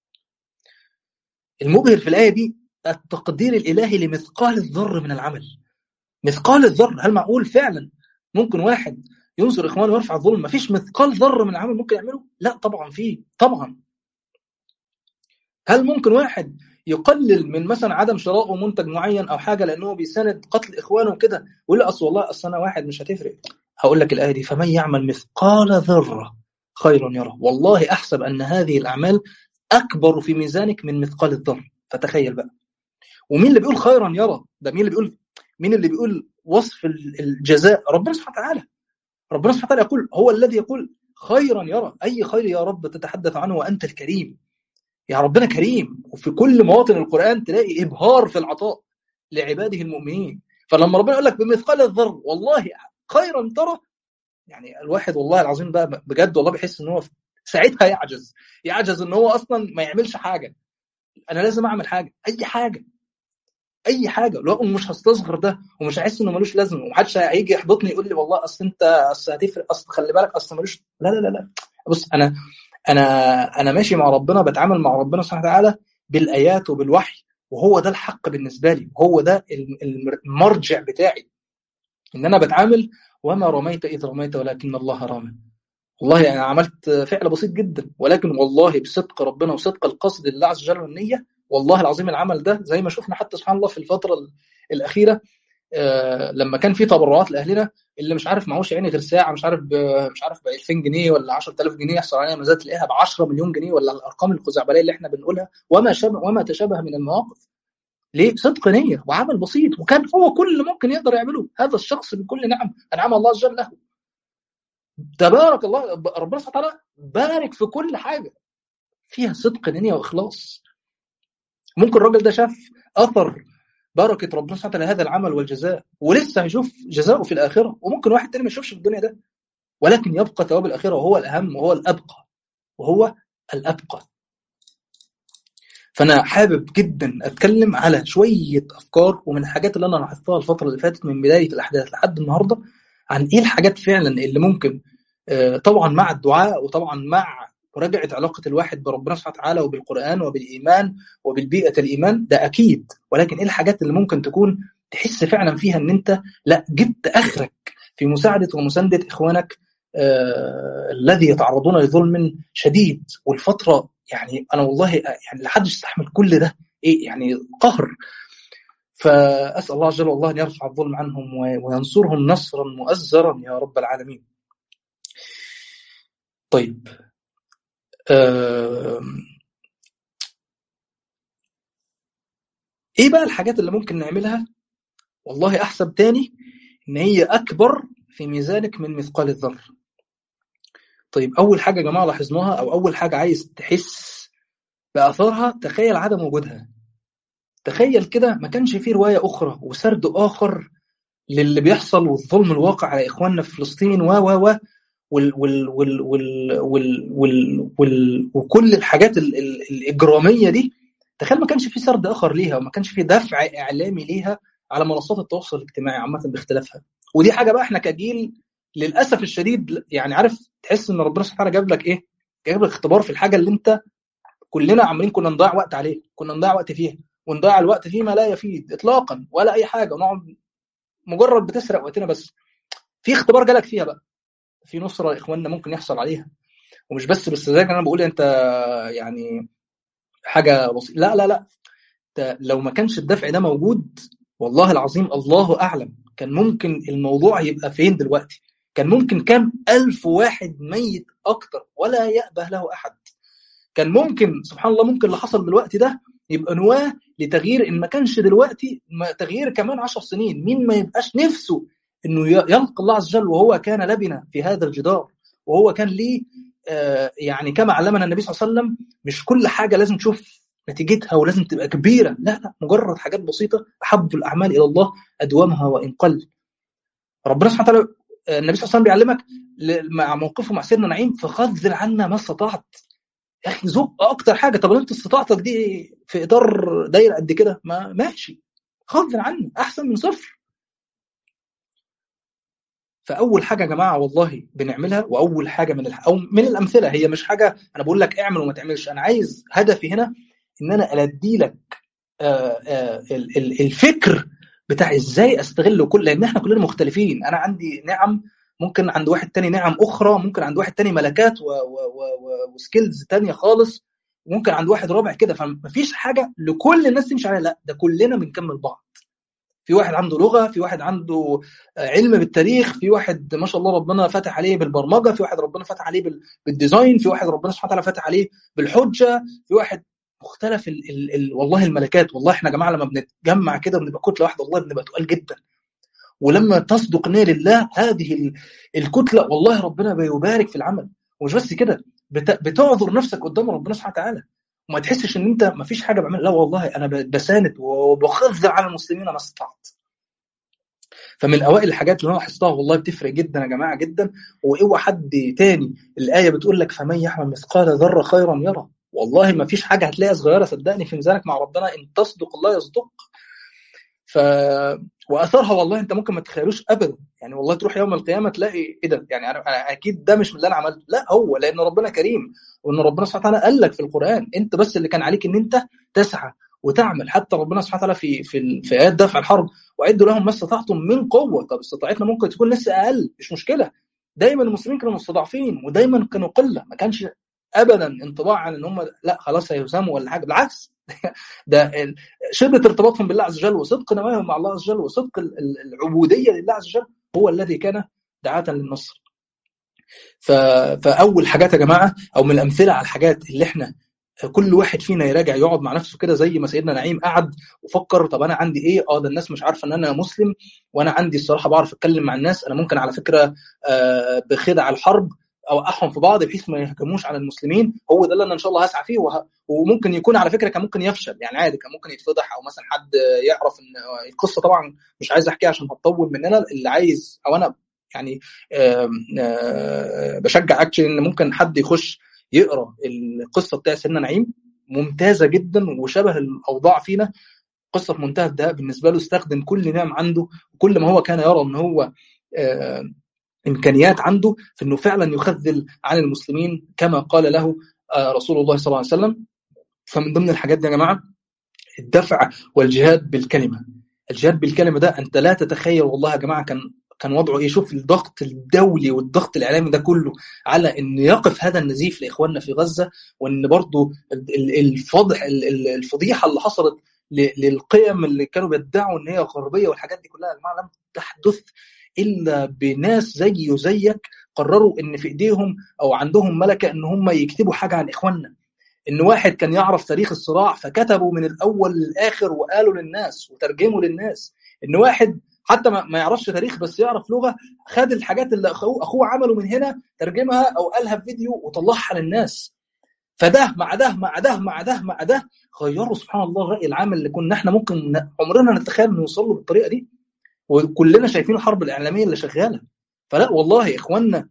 المبهر في الايه دي التقدير الالهي لمثقال الذر من العمل مثقال الذر هل معقول فعلا ممكن واحد ينصر اخوانه ويرفع الظلم ما فيش مثقال ذره من العمل ممكن يعمله لا طبعا فيه طبعا هل ممكن واحد يقلل من مثلا عدم شرائه منتج معين او حاجه لانه بيساند قتل اخوانه وكده ويقول لي اصل والله اصل انا واحد مش هتفرق هقول لك الايه دي فمن يعمل مثقال ذره خيرا يره والله احسب ان هذه الاعمال اكبر في ميزانك من مثقال الذره فتخيل بقى ومين اللي بيقول خيرا يرى ده مين اللي بيقول مين اللي بيقول وصف الجزاء ربنا سبحانه وتعالى ربنا سبحانه وتعالى يقول هو الذي يقول خيرا يرى اي خير يا رب تتحدث عنه وانت الكريم يا ربنا كريم وفي كل مواطن القران تلاقي ابهار في العطاء لعباده المؤمنين فلما ربنا يقول لك بمثقال الذر والله خيرا ترى يعني الواحد والله العظيم بقى بجد والله بيحس ان هو ساعتها يعجز يعجز ان هو اصلا ما يعملش حاجه انا لازم اعمل حاجه اي حاجه اي حاجه لو مش هستصغر ده ومش هحس انه ملوش لازمه ومحدش هيجي يحبطني يقول لي والله اصل انت اصل هتفرق اصل خلي بالك اصل ملوش لا لا لا لا بص انا انا انا ماشي مع ربنا بتعامل مع ربنا سبحانه وتعالى بالايات وبالوحي وهو ده الحق بالنسبه لي وهو ده المرجع بتاعي ان انا بتعامل وما رميت اذ رميت ولكن الله رمى والله انا يعني عملت فعل بسيط جدا ولكن والله بصدق ربنا وصدق القصد لله عز وجل والنيه والله العظيم العمل ده زي ما شفنا حتى سبحان الله في الفتره الاخيره آه لما كان في تبرعات لاهلنا اللي مش عارف معهوش يعني غير ساعه مش عارف مش عارف ب 2000 جنيه ولا 10000 جنيه يحصل عليها مزاد تلاقيها ب 10 مليون جنيه ولا الارقام الخزعبليه اللي احنا بنقولها وما شابه وما تشابه من المواقف ليه؟ صدق نيه وعمل بسيط وكان هو كل اللي ممكن يقدر يعمله هذا الشخص بكل نعم انعم الله عز وجل له تبارك الله ربنا سبحانه وتعالى بارك في كل حاجه فيها صدق نيه واخلاص ممكن الراجل ده شاف اثر بركه ربنا سبحانه وتعالى هذا العمل والجزاء ولسه هيشوف جزاؤه في الاخره وممكن واحد تاني ما يشوفش في الدنيا ده ولكن يبقى ثواب الاخره وهو الاهم وهو الابقى وهو الابقى فانا حابب جدا اتكلم على شويه افكار ومن الحاجات اللي انا لاحظتها الفتره اللي فاتت من بدايه الاحداث لحد النهارده عن ايه الحاجات فعلا اللي ممكن طبعا مع الدعاء وطبعا مع مراجعه علاقه الواحد بربنا سبحانه وتعالى وبالقران وبالايمان وبالبيئه الايمان ده اكيد ولكن ايه الحاجات اللي ممكن تكون تحس فعلا فيها ان انت لا جبت اخرك في مساعده ومسانده اخوانك آه الذي يتعرضون لظلم شديد والفتره يعني انا والله يعني لا حد يستحمل كل ده ايه يعني قهر فاسال الله جل والله ان يرفع الظلم عنهم وينصرهم نصرا مؤزرا يا رب العالمين. طيب آه ايه بقى الحاجات اللي ممكن نعملها والله احسب تاني ان هي اكبر في ميزانك من مثقال الذره طيب اول حاجه يا جماعه لاحظناها او اول حاجه عايز تحس باثارها تخيل عدم وجودها تخيل كده ما كانش في روايه اخرى وسرد اخر للي بيحصل والظلم الواقع على اخواننا في فلسطين و و و وال وال وال وال وال وال وال وكل الحاجات ال ال الاجراميه دي تخيل ما كانش في سرد اخر ليها وما كانش في دفع اعلامي ليها على منصات التواصل الاجتماعي عامه باختلافها ودي حاجه بقى احنا كجيل للاسف الشديد يعني عارف تحس ان ربنا سبحانه جاب لك ايه؟ جايب لك اختبار في الحاجه اللي انت كلنا عمالين كنا نضيع وقت عليه كنا نضيع وقت فيها ونضيع الوقت فيما لا يفيد اطلاقا ولا اي حاجه ونقعد مجرد بتسرق وقتنا بس في اختبار جالك فيها بقى في نصره اخواننا ممكن يحصل عليها ومش بس بس زي انا بقول انت يعني حاجه بسيطه لا لا لا ده لو ما كانش الدفع ده موجود والله العظيم الله اعلم كان ممكن الموضوع يبقى فين دلوقتي كان ممكن كام ألف واحد ميت أكتر ولا يأبه له أحد كان ممكن سبحان الله ممكن اللي حصل دلوقتي ده يبقى نواه لتغيير إن ما كانش دلوقتي تغيير كمان عشر سنين مين ما يبقاش نفسه إنه يلقى الله عز وجل وهو كان لبنة في هذا الجدار وهو كان ليه آه يعني كما علمنا النبي صلى الله عليه وسلم مش كل حاجة لازم تشوف نتيجتها ولازم تبقى كبيرة لا لا مجرد حاجات بسيطة أحب الأعمال إلى الله أدومها وإن قل ربنا سبحانه وتعالى النبي صلى الله عليه وسلم بيعلمك مع موقفه مع سيدنا نعيم فخذل عنا ما استطعت يا اخي زق اكتر حاجه طب انت استطاعتك دي في اطار دايره قد كده ما ماشي خذل عنا احسن من صفر فاول حاجه يا جماعه والله بنعملها واول حاجه من الح... او من الامثله هي مش حاجه انا بقول لك اعمل وما تعملش انا عايز هدفي هنا ان انا الدي لك الفكر بتاع ازاي استغل كل لان احنا كلنا مختلفين انا عندي نعم ممكن عند واحد تاني نعم اخرى ممكن عند واحد تاني ملكات و... و... و... وسكيلز تانية خالص وممكن عند واحد رابع كده فمفيش حاجه لكل الناس تمشي عليها لا ده كلنا بنكمل بعض في واحد عنده لغه في واحد عنده علم بالتاريخ في واحد ما شاء الله ربنا فتح عليه بالبرمجه في واحد ربنا فتح عليه بالديزاين في واحد ربنا سبحانه وتعالى فتح عليه بالحجه في واحد مختلف ال ال ال والله الملكات والله احنا يا جماعه لما بنتجمع كده بنبقى كتله واحده والله بنبقى تقال جدا ولما تصدق نية لله هذه الكتله والله ربنا بيبارك في العمل ومش بس كده بتعذر نفسك قدام ربنا سبحانه وتعالى وما تحسش ان انت ما فيش حاجه بعملها لا والله انا بساند وبخذ على المسلمين ما استطعت فمن اوائل الحاجات اللي انا لاحظتها والله بتفرق جدا يا جماعه جدا واوعى حد تاني الايه بتقول لك فمن يعمل مثقال ذره خيرا يرى والله ما فيش حاجه هتلاقيها صغيره صدقني في ميزانك مع ربنا ان تصدق الله يصدق ف واثرها والله انت ممكن ما تتخيلوش ابدا يعني والله تروح يوم القيامه تلاقي ايه ده يعني انا اكيد ده مش من اللي انا عملته لا هو لان ربنا كريم وان ربنا سبحانه وتعالى قال لك في القران انت بس اللي كان عليك ان انت تسعى وتعمل حتى ربنا سبحانه وتعالى في في في ايات دفع الحرب واعدوا لهم ما استطعتم من قوه طب استطاعتنا ممكن تكون لسه اقل مش مشكله دايما المسلمين كانوا مستضعفين ودايما كانوا قله ما كانش ابدا انطباع عن ان هم لا خلاص هيهزموا ولا حاجه بالعكس ده شده ارتباطهم بالله عز وجل وصدق نواياهم مع الله عز وجل وصدق العبوديه لله عز وجل هو الذي كان دعاة للنصر. فاول حاجات يا جماعه او من الامثله على الحاجات اللي احنا كل واحد فينا يراجع يقعد مع نفسه كده زي ما سيدنا نعيم قعد وفكر طب انا عندي ايه اه ده الناس مش عارفه ان انا مسلم وانا عندي الصراحه بعرف اتكلم مع الناس انا ممكن على فكره بخدع الحرب اوقعهم في بعض بحيث ما يهجموش على المسلمين هو ده اللي انا ان شاء الله هسعى فيه وه... وممكن يكون على فكره كان ممكن يفشل يعني عادي كان ممكن يتفضح او مثلا حد يعرف ان القصه طبعا مش عايز احكيها عشان هتطول مننا اللي عايز او انا يعني آآ آآ بشجع اكشن ان ممكن حد يخش يقرا القصه بتاع سيدنا نعيم ممتازه جدا وشبه الاوضاع فينا قصه في منتهى الدهاء بالنسبه له استخدم كل نعم عنده وكل ما هو كان يرى ان هو امكانيات عنده في انه فعلا يخذل عن المسلمين كما قال له رسول الله صلى الله عليه وسلم فمن ضمن الحاجات دي يا جماعه الدفع والجهاد بالكلمه الجهاد بالكلمه ده انت لا تتخيل والله يا جماعه كان كان وضعه ايه شوف الضغط الدولي والضغط الاعلامي ده كله على ان يقف هذا النزيف لاخواننا في غزه وان برضه الفضح الفضيحه اللي حصلت للقيم اللي كانوا بيدعوا ان هي غربيه والحاجات دي كلها يا جماعه لم تحدث الا بناس زي وزيك قرروا ان في ايديهم او عندهم ملكه ان هم يكتبوا حاجه عن اخواننا ان واحد كان يعرف تاريخ الصراع فكتبوا من الاول للاخر وقالوا للناس وترجموا للناس ان واحد حتى ما يعرفش تاريخ بس يعرف لغه خد الحاجات اللي اخوه اخوه عمله من هنا ترجمها او قالها في فيديو وطلعها للناس فده مع ده مع ده مع ده مع ده غيروا سبحان الله الراي العام اللي كنا احنا ممكن عمرنا نتخيل نوصل له بالطريقه دي وكلنا شايفين الحرب الاعلاميه اللي شغاله فلا والله اخواننا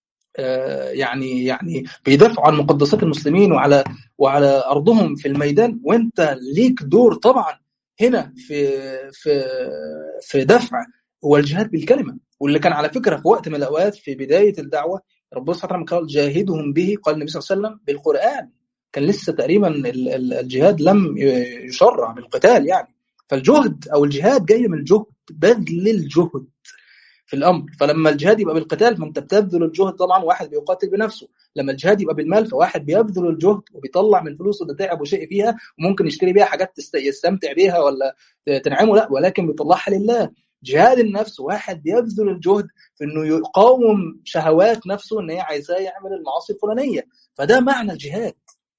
آه يعني يعني بيدافعوا عن مقدسات المسلمين وعلى وعلى ارضهم في الميدان وانت ليك دور طبعا هنا في في في دفع والجهاد بالكلمه واللي كان على فكره في وقت من الاوقات في بدايه الدعوه ربنا سبحانه وتعالى قال جاهدهم به قال النبي صلى الله عليه وسلم بالقران كان لسه تقريبا الجهاد لم يشرع بالقتال يعني فالجهد او الجهاد جاي من الجهد بذل الجهد في الامر فلما الجهاد يبقى بالقتال فانت بتبذل الجهد طبعا واحد بيقاتل بنفسه لما الجهاد يبقى بالمال فواحد بيبذل الجهد وبيطلع من فلوسه اللي تعب وشيء فيها وممكن يشتري بيها حاجات يستمتع بيها ولا تنعمه لا ولكن بيطلعها لله جهاد النفس واحد بيبذل الجهد في انه يقاوم شهوات نفسه ان هي عايزاه يعمل المعاصي الفلانيه فده معنى الجهاد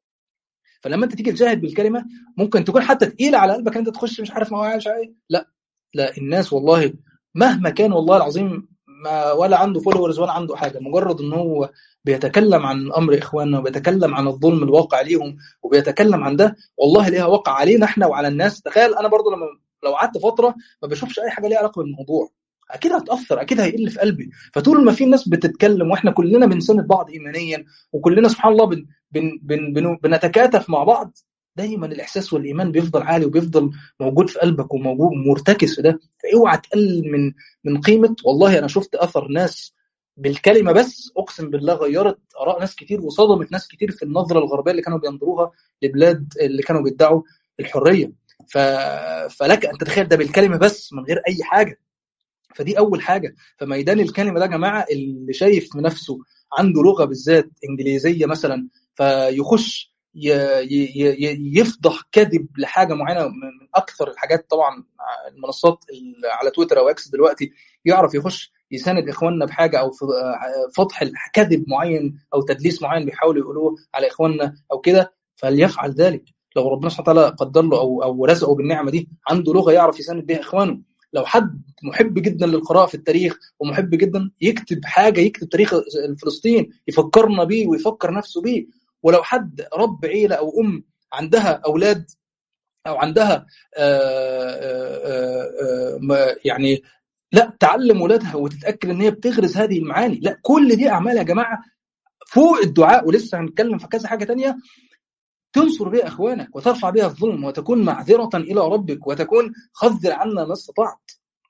فلما انت تيجي تجاهد بالكلمه ممكن تكون حتى تقيله على قلبك انت تخش مش عارف مواعيد مش عارف لا لا الناس والله مهما كان والله العظيم ما ولا عنده فولورز ولا عنده حاجه مجرد ان هو بيتكلم عن امر اخواننا وبيتكلم عن الظلم الواقع ليهم وبيتكلم عن ده والله ليها وقع علينا احنا وعلى الناس تخيل انا برضو لما لو قعدت فتره ما بشوفش اي حاجه ليها علاقه بالموضوع اكيد هتاثر اكيد هيقل في قلبي فطول ما في ناس بتتكلم واحنا كلنا بنساند بعض ايمانيا وكلنا سبحان الله بن بن بن بن بنتكاتف مع بعض دايما الاحساس والايمان بيفضل عالي وبيفضل موجود في قلبك وموجود مرتكز في ده فاوعى تقلل من من قيمه والله انا شفت اثر ناس بالكلمه بس اقسم بالله غيرت اراء ناس كتير وصدمت ناس كتير في النظره الغربيه اللي كانوا بينظروها لبلاد اللي كانوا بيدعوا الحريه ف... فلك ان تتخيل ده بالكلمه بس من غير اي حاجه فدي اول حاجه فميدان الكلمه ده يا جماعه اللي شايف نفسه عنده لغه بالذات انجليزيه مثلا فيخش يفضح كذب لحاجه معينه من اكثر الحاجات طبعا المنصات على تويتر او اكس دلوقتي يعرف يخش يساند اخواننا بحاجه او فضح كذب معين او تدليس معين بيحاولوا يقولوه على اخواننا او كده فليفعل ذلك لو ربنا سبحانه وتعالى قدر له او او رزقه بالنعمه دي عنده لغه يعرف يساند بها اخوانه لو حد محب جدا للقراءه في التاريخ ومحب جدا يكتب حاجه يكتب تاريخ فلسطين يفكرنا بيه ويفكر نفسه بيه ولو حد رب عيله او ام عندها اولاد او عندها آآ آآ يعني لا تعلم ولادها وتتاكد ان هي بتغرس هذه المعاني لا كل دي اعمال يا جماعه فوق الدعاء ولسه هنتكلم في كذا حاجه تانية تنصر بها اخوانك وترفع بها الظلم وتكون معذره الى ربك وتكون خذل عنا ما استطعت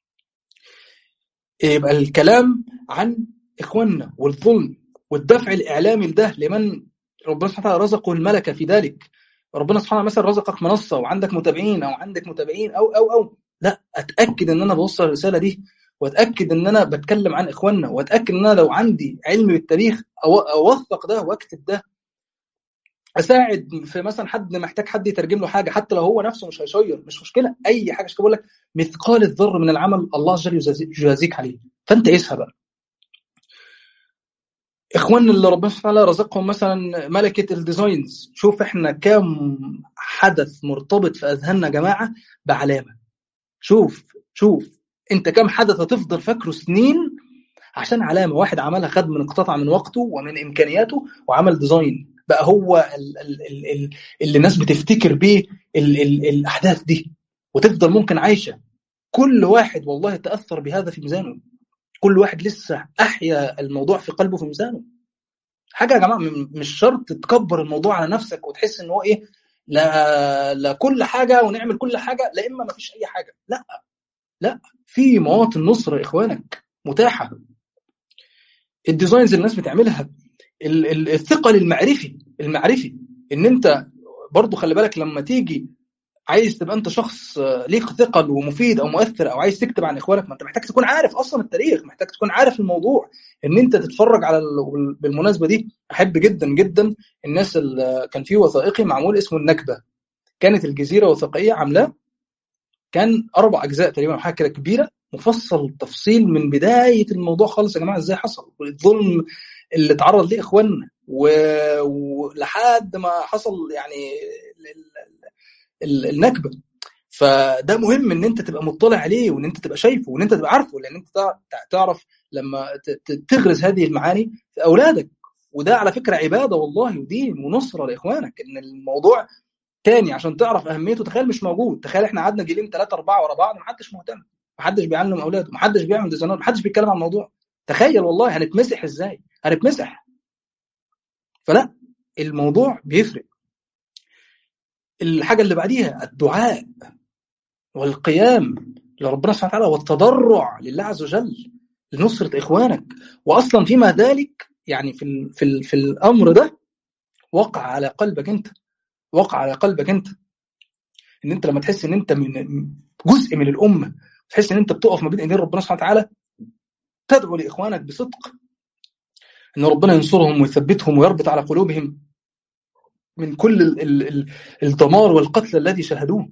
يبقى الكلام عن اخواننا والظلم والدفع الاعلامي لده لمن ربنا سبحانه وتعالى رزقه الملكه في ذلك ربنا سبحانه مثلا رزقك منصه وعندك متابعين او عندك متابعين او او او لا اتاكد ان انا بوصل الرساله دي واتاكد ان انا بتكلم عن اخواننا واتاكد ان انا لو عندي علم بالتاريخ اوثق ده واكتب ده اساعد في مثلا حد محتاج حد يترجم له حاجه حتى لو هو نفسه مش هيشير مش مشكله اي حاجه عشان بقول لك مثقال الذر من العمل الله عز وجل يجازيك عليه فانت قيسها بقى اخواننا اللي ربنا سبحانه وتعالى رزقهم مثلا ملكه الديزاينز شوف احنا كام حدث مرتبط في اذهاننا يا جماعه بعلامه شوف شوف انت كام حدث هتفضل فاكره سنين عشان علامه واحد عملها خد من اقتطع من وقته ومن امكانياته وعمل ديزاين بقى هو ال ال ال ال اللي الناس بتفتكر بيه ال ال الاحداث دي وتفضل ممكن عايشه كل واحد والله تاثر بهذا في ميزانه كل واحد لسه احيا الموضوع في قلبه في ميزانه حاجه يا جماعه مش شرط تكبر الموضوع على نفسك وتحس ان هو ايه لا لا كل حاجه ونعمل كل حاجه لا اما ما فيش اي حاجه لا لا في مواطن نصره اخوانك متاحه الديزاينز اللي الناس بتعملها الثقل المعرفي المعرفي ان انت برضو خلي بالك لما تيجي عايز تبقى انت شخص ليك ثقل ومفيد او مؤثر او عايز تكتب عن اخوانك ما انت محتاج تكون عارف اصلا التاريخ محتاج تكون عارف الموضوع ان انت تتفرج على بالمناسبه دي احب جدا جدا الناس اللي كان في وثائقي معمول اسمه النكبه كانت الجزيره وثائقيه عاملاه كان اربع اجزاء تقريبا حاجه كده كبيره مفصل تفصيل من بدايه الموضوع خالص يا جماعه ازاي حصل والظلم اللي اتعرض ليه اخواننا ولحد ما حصل يعني النكبه فده مهم ان انت تبقى مطلع عليه وان انت تبقى شايفه وان انت تبقى عارفه لان انت تعرف لما تغرز هذه المعاني في اولادك وده على فكره عباده والله ودين ونصره لاخوانك ان الموضوع تاني عشان تعرف اهميته تخيل مش موجود تخيل احنا قعدنا جيلين ثلاثه اربعه ورا بعض محدش مهتم محدش بيعلم اولاده محدش بيعمل ديزاينات محدش بيتكلم عن الموضوع تخيل والله هنتمسح ازاي هنتمسح فلا الموضوع بيفرق الحاجه اللي بعديها الدعاء والقيام لربنا سبحانه وتعالى والتضرع لله عز وجل لنصره اخوانك واصلا فيما ذلك يعني في ال في ال في الامر ده وقع على قلبك انت وقع على قلبك انت ان انت لما تحس ان انت من جزء من الامه تحس ان انت بتقف ما بين ايدين ربنا سبحانه وتعالى تدعو لاخوانك بصدق ان ربنا ينصرهم ويثبتهم ويربط على قلوبهم من كل ال ال ال الدمار والقتل الذي شاهدوه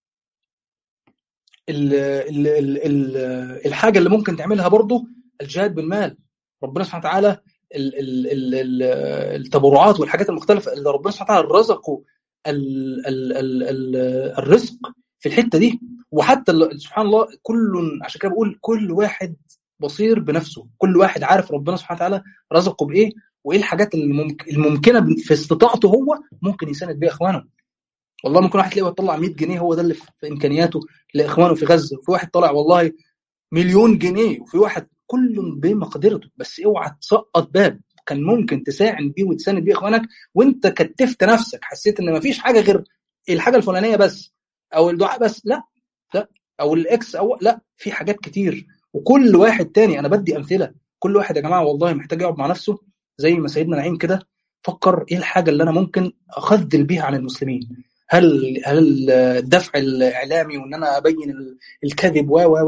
ال ال ال ال الحاجة اللي ممكن تعملها برضو الجهاد بالمال ربنا سبحانه وتعالى ال ال ال ال التبرعات والحاجات المختلفة اللي ربنا سبحانه وتعالى رزقه ال ال ال ال الرزق في الحتة دي وحتى سبحان الله كل عشان كده بقول كل واحد بصير بنفسه كل واحد عارف ربنا سبحانه وتعالى رزقه بايه وايه الحاجات الممكنه في استطاعته هو ممكن يساند بيها اخوانه والله ممكن واحد تلاقيه طلع 100 جنيه هو ده اللي في امكانياته لاخوانه في غزه وفي واحد طلع والله مليون جنيه وفي واحد كل بمقدرته بس اوعى تسقط باب كان ممكن تساعد بيه وتساند بيه اخوانك وانت كتفت نفسك حسيت ان مفيش حاجه غير الحاجه الفلانيه بس او الدعاء بس لا لا او الاكس او لا في حاجات كتير وكل واحد تاني انا بدي امثله كل واحد يا جماعه والله محتاج يقعد مع نفسه زي ما سيدنا نعيم كده فكر ايه الحاجه اللي انا ممكن اخذل بيها عن المسلمين هل هل الدفع الاعلامي وان انا ابين الكذب و و و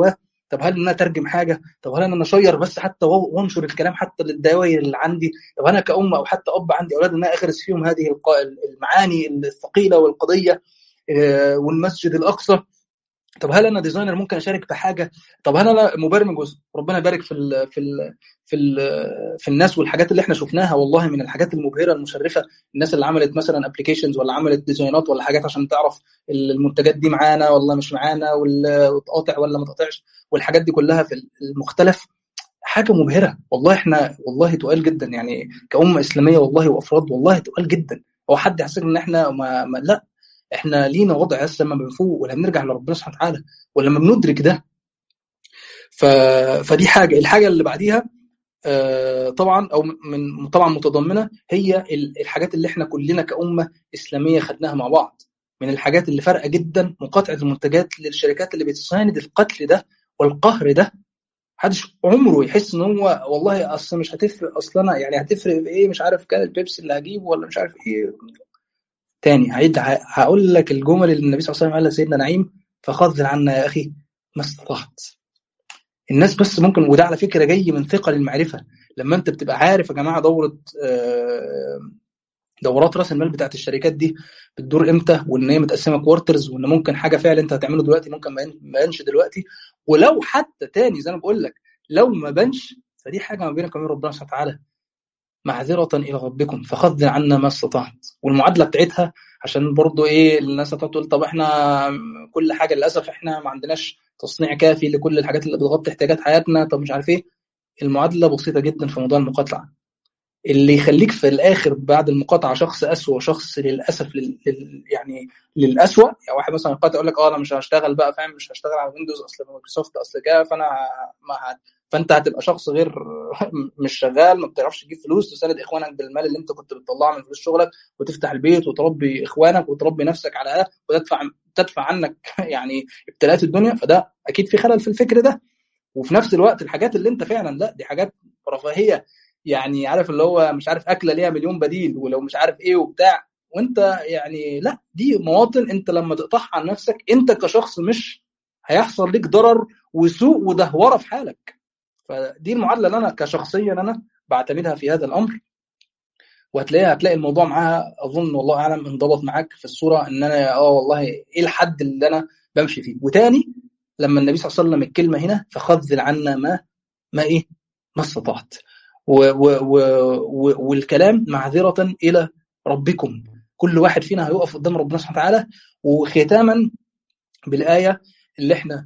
طب هل ان انا اترجم حاجه طب هل انا اشير بس حتى وانشر الكلام حتى للدوائر اللي عندي طب انا كأم او حتى اب عندي اولاد ان انا اغرس فيهم هذه المعاني الثقيله والقضيه والمسجد الاقصى طب هل انا ديزاينر ممكن اشارك بحاجه طب هل انا مبرمج ربنا يبارك في ال في ال في ال في الناس والحاجات اللي احنا شفناها والله من الحاجات المبهره المشرفه الناس اللي عملت مثلا ابلكيشنز ولا عملت ديزاينات ولا حاجات عشان تعرف المنتجات دي معانا ولا مش معانا وتقاطع ولا ما تقاطعش والحاجات دي كلها في المختلف حاجه مبهره والله احنا والله تقال جدا يعني كأمه اسلاميه والله وافراد والله تقال جدا هو حد يحسب ان احنا ما, ما لا احنا لينا وضع بس لما بنفوق ولما بنرجع لربنا سبحانه وتعالى ولما بندرك ده ف... فدي حاجه الحاجه اللي بعديها آه طبعا او من طبعا متضمنه هي الحاجات اللي احنا كلنا كامه اسلاميه خدناها مع بعض من الحاجات اللي فارقه جدا مقاطعه المنتجات للشركات اللي بتساند القتل ده والقهر ده محدش عمره يحس ان هو والله اصل مش هتفرق اصلا يعني هتفرق في ايه مش عارف كان البيبسي اللي هجيبه ولا مش عارف ايه تاني هعيد هقول لك الجمل اللي النبي صلى الله عليه وسلم قالها لسيدنا نعيم فخذل عنا يا اخي ما استطعت الناس بس ممكن وده على فكره جاي من ثقل المعرفه لما انت بتبقى عارف يا جماعه دوره دورات راس المال بتاعت الشركات دي بتدور امتى وان هي متقسمه كوارترز وان ممكن حاجه فعلا انت هتعمله دلوقتي ممكن ما ينش دلوقتي ولو حتى تاني زي ما بقول لك لو ما بانش فدي حاجه ما بينك وبين ربنا سبحانه وتعالى معذرة إلى ربكم فخذ عنا ما استطعت والمعادلة بتاعتها عشان برضو إيه الناس هتقول طب إحنا كل حاجة للأسف إحنا ما عندناش تصنيع كافي لكل الحاجات اللي بتغطي احتياجات حياتنا طب مش عارف إيه المعادلة بسيطة جدا في موضوع المقاطعة اللي يخليك في الآخر بعد المقاطعة شخص أسوأ شخص للأسف لل... لل... يعني للأسوأ يعني واحد مثلا يقاطع يقول لك أه أنا مش هشتغل بقى فاهم مش هشتغل على ويندوز أصل مايكروسوفت أصل كده فأنا ما هت... فانت هتبقى شخص غير مش شغال ما بتعرفش تجيب فلوس تساند اخوانك بالمال اللي انت كنت بتطلعه من فلوس شغلك وتفتح البيت وتربي اخوانك وتربي نفسك على ده وتدفع تدفع عنك يعني ابتلاءات الدنيا فده اكيد في خلل في الفكر ده وفي نفس الوقت الحاجات اللي انت فعلا لا دي حاجات رفاهيه يعني عارف اللي هو مش عارف اكله ليها مليون بديل ولو مش عارف ايه وبتاع وانت يعني لا دي مواطن انت لما تقطعها عن نفسك انت كشخص مش هيحصل ليك ضرر وسوء ودهوره في حالك فدي المعادله اللي انا كشخصيا انا بعتمدها في هذا الامر وهتلاقيها هتلاقي الموضوع معاها اظن والله اعلم انضبط معاك في الصوره ان انا اه والله ايه الحد اللي انا بمشي فيه وتاني لما النبي صلى الله عليه وسلم الكلمه هنا فخذل عنا ما ما ايه ما استطعت و و و و والكلام معذره الى ربكم كل واحد فينا هيقف قدام ربنا سبحانه وتعالى وختاما بالايه اللي احنا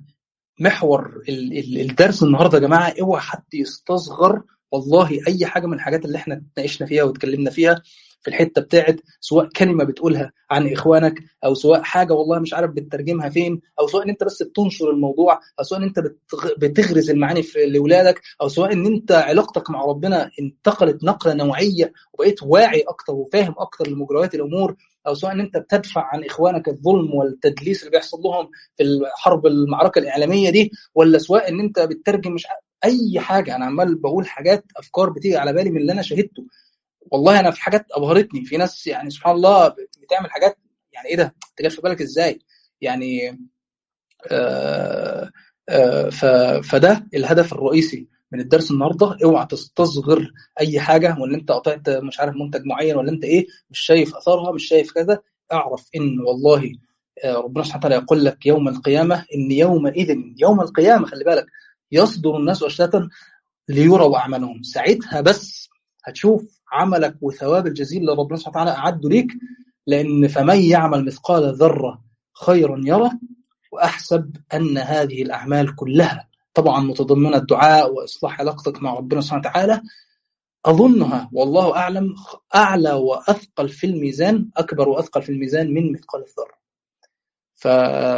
محور الدرس النهارده يا جماعه اوعى حد يستصغر والله اي حاجه من الحاجات اللي احنا اتناقشنا فيها واتكلمنا فيها في الحته بتاعت سواء كلمه بتقولها عن اخوانك او سواء حاجه والله مش عارف بتترجمها فين او سواء ان انت بس بتنشر الموضوع او سواء ان انت بتغرز المعاني في لاولادك او سواء ان انت علاقتك مع ربنا انتقلت نقله نوعيه وبقيت واعي اكتر وفاهم اكتر لمجريات الامور او سواء ان انت بتدفع عن اخوانك الظلم والتدليس اللي بيحصل لهم في الحرب المعركه الاعلاميه دي ولا سواء ان انت بتترجم مش اي حاجه انا عمال بقول حاجات افكار بتيجي على بالي من اللي انا شاهدته والله انا في حاجات ابهرتني في ناس يعني سبحان الله بتعمل حاجات يعني ايه ده انت جاي في بالك ازاي يعني آآ آآ فده الهدف الرئيسي من الدرس النهارده اوعى تستصغر اي حاجه وان انت قطعت مش عارف منتج معين ولا انت ايه مش شايف اثارها مش شايف كذا اعرف ان والله ربنا سبحانه وتعالى يقول لك يوم القيامه ان يومئذ يوم القيامه خلي بالك يصدر الناس اشتاتا ليروا اعمالهم ساعتها بس هتشوف عملك وثواب الجزيل اللي ربنا سبحانه وتعالى اعده ليك لان فمن يعمل مثقال ذره خيرا يره واحسب ان هذه الاعمال كلها طبعا متضمنه الدعاء واصلاح علاقتك مع ربنا سبحانه وتعالى اظنها والله اعلم اعلى واثقل في الميزان اكبر واثقل في الميزان من مثقال الذره ف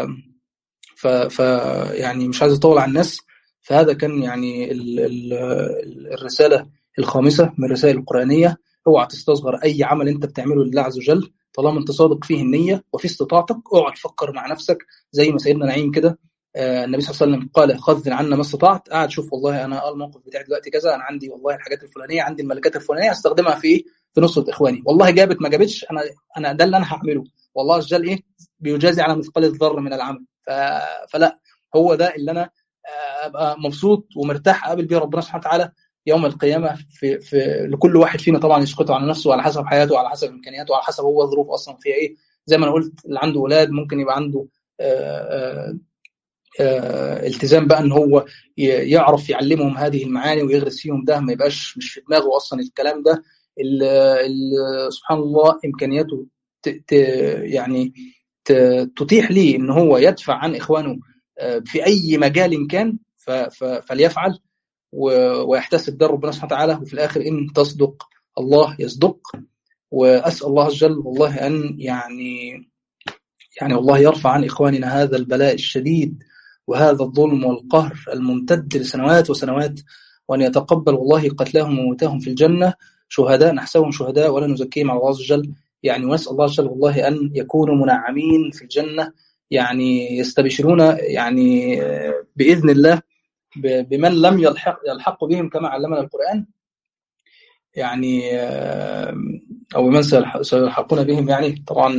ف, ف يعني مش عايز اطول على الناس فهذا كان يعني ال ال الرساله الخامسه من الرسائل القرانيه اوعى تستصغر اي عمل انت بتعمله لله عز وجل طالما انت صادق فيه النيه وفي استطاعتك اوعى تفكر مع نفسك زي ما سيدنا نعيم كده آه النبي صلى الله عليه وسلم قال خذل عنا ما استطعت قاعد شوف والله انا الموقف بتاعي دلوقتي كذا انا عندي والله الحاجات الفلانيه عندي الملكات الفلانيه استخدمها في ايه في نصره اخواني والله جابت ما جابتش انا انا ده اللي انا هعمله والله عز وجل ايه بيجازي على مثقال الذره من العمل ف... فلا هو ده اللي انا ابقى مبسوط ومرتاح اقابل بيه ربنا سبحانه وتعالى يوم القيامه في في لكل واحد فينا طبعا يسكته على نفسه على حسب حياته وعلى حسب امكانياته وعلى حسب هو ظروف اصلا فيها ايه زي ما انا قلت اللي عنده اولاد ممكن يبقى عنده آآ آآ التزام بقى ان هو يعرف يعلمهم هذه المعاني ويغرس فيهم ده ما يبقاش مش في دماغه اصلا الكلام ده اللي سبحان الله امكانياته ت ت يعني تتيح ليه ان هو يدفع عن اخوانه في اي مجال كان فليفعل ويحتسب ده ربنا سبحانه وتعالى وفي الاخر ان تصدق الله يصدق واسال الله عز وجل والله ان يعني يعني والله يرفع عن اخواننا هذا البلاء الشديد وهذا الظلم والقهر الممتد لسنوات وسنوات وان يتقبل والله قتلاهم وموتاهم في الجنه شهداء نحسبهم شهداء ولا نزكيهم على الله عز وجل يعني ونسال الله عز وجل والله ان يكونوا منعمين في الجنه يعني يستبشرون يعني باذن الله بمن لم يلحق يلحق بهم كما علمنا القران يعني او بمن سيلحقون بهم يعني طبعا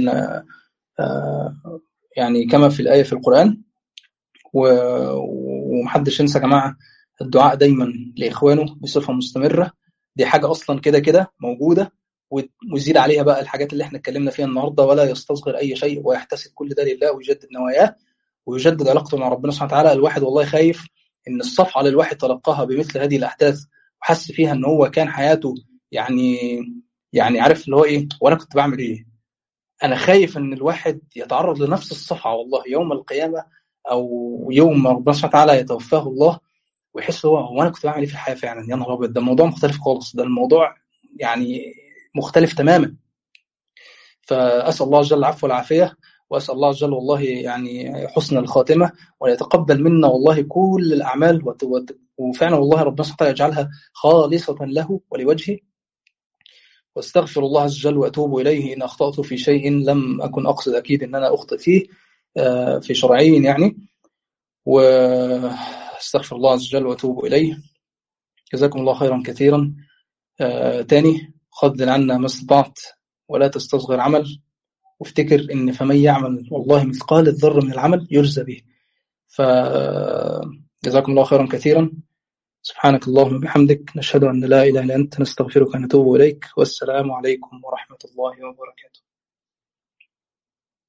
يعني كما في الايه في القران ومحدش ينسى يا جماعه الدعاء دايما لاخوانه بصفه مستمره دي حاجه اصلا كده كده موجوده ويزيد عليها بقى الحاجات اللي احنا اتكلمنا فيها النهارده ولا يستصغر اي شيء ويحتسب كل ده لله ويجدد نواياه ويجدد علاقته مع ربنا سبحانه وتعالى الواحد والله خايف ان الصفعه اللي الواحد تلقاها بمثل هذه الاحداث وحس فيها ان هو كان حياته يعني يعني عارف اللي هو ايه وانا كنت بعمل ايه انا خايف ان الواحد يتعرض لنفس الصفعه والله يوم القيامه او يوم ما ربنا سبحانه وتعالى يتوفاه الله ويحس هو هو انا كنت بعمل ايه في الحياه فعلا يا نهار ابيض ده الموضوع مختلف خالص ده الموضوع يعني مختلف تماما فاسال الله جل العفو والعافيه واسال الله جل والله يعني حسن الخاتمه ويتقبل منا والله كل الاعمال وفعلا والله ربنا سبحانه وتعالى يجعلها خالصه له ولوجهه واستغفر الله عز وجل واتوب اليه ان اخطات في شيء لم اكن اقصد اكيد ان انا اخطئ فيه في شرعي يعني واستغفر الله عز وجل واتوب اليه جزاكم الله خيرا كثيرا تاني خذل عنا ما استطعت ولا تستصغر عمل وافتكر ان فمن يعمل والله مثقال الذره من العمل يجزى به فجزاكم الله خيرا كثيرا سبحانك اللهم وبحمدك نشهد ان لا اله الا انت نستغفرك ونتوب اليك والسلام عليكم ورحمه الله وبركاته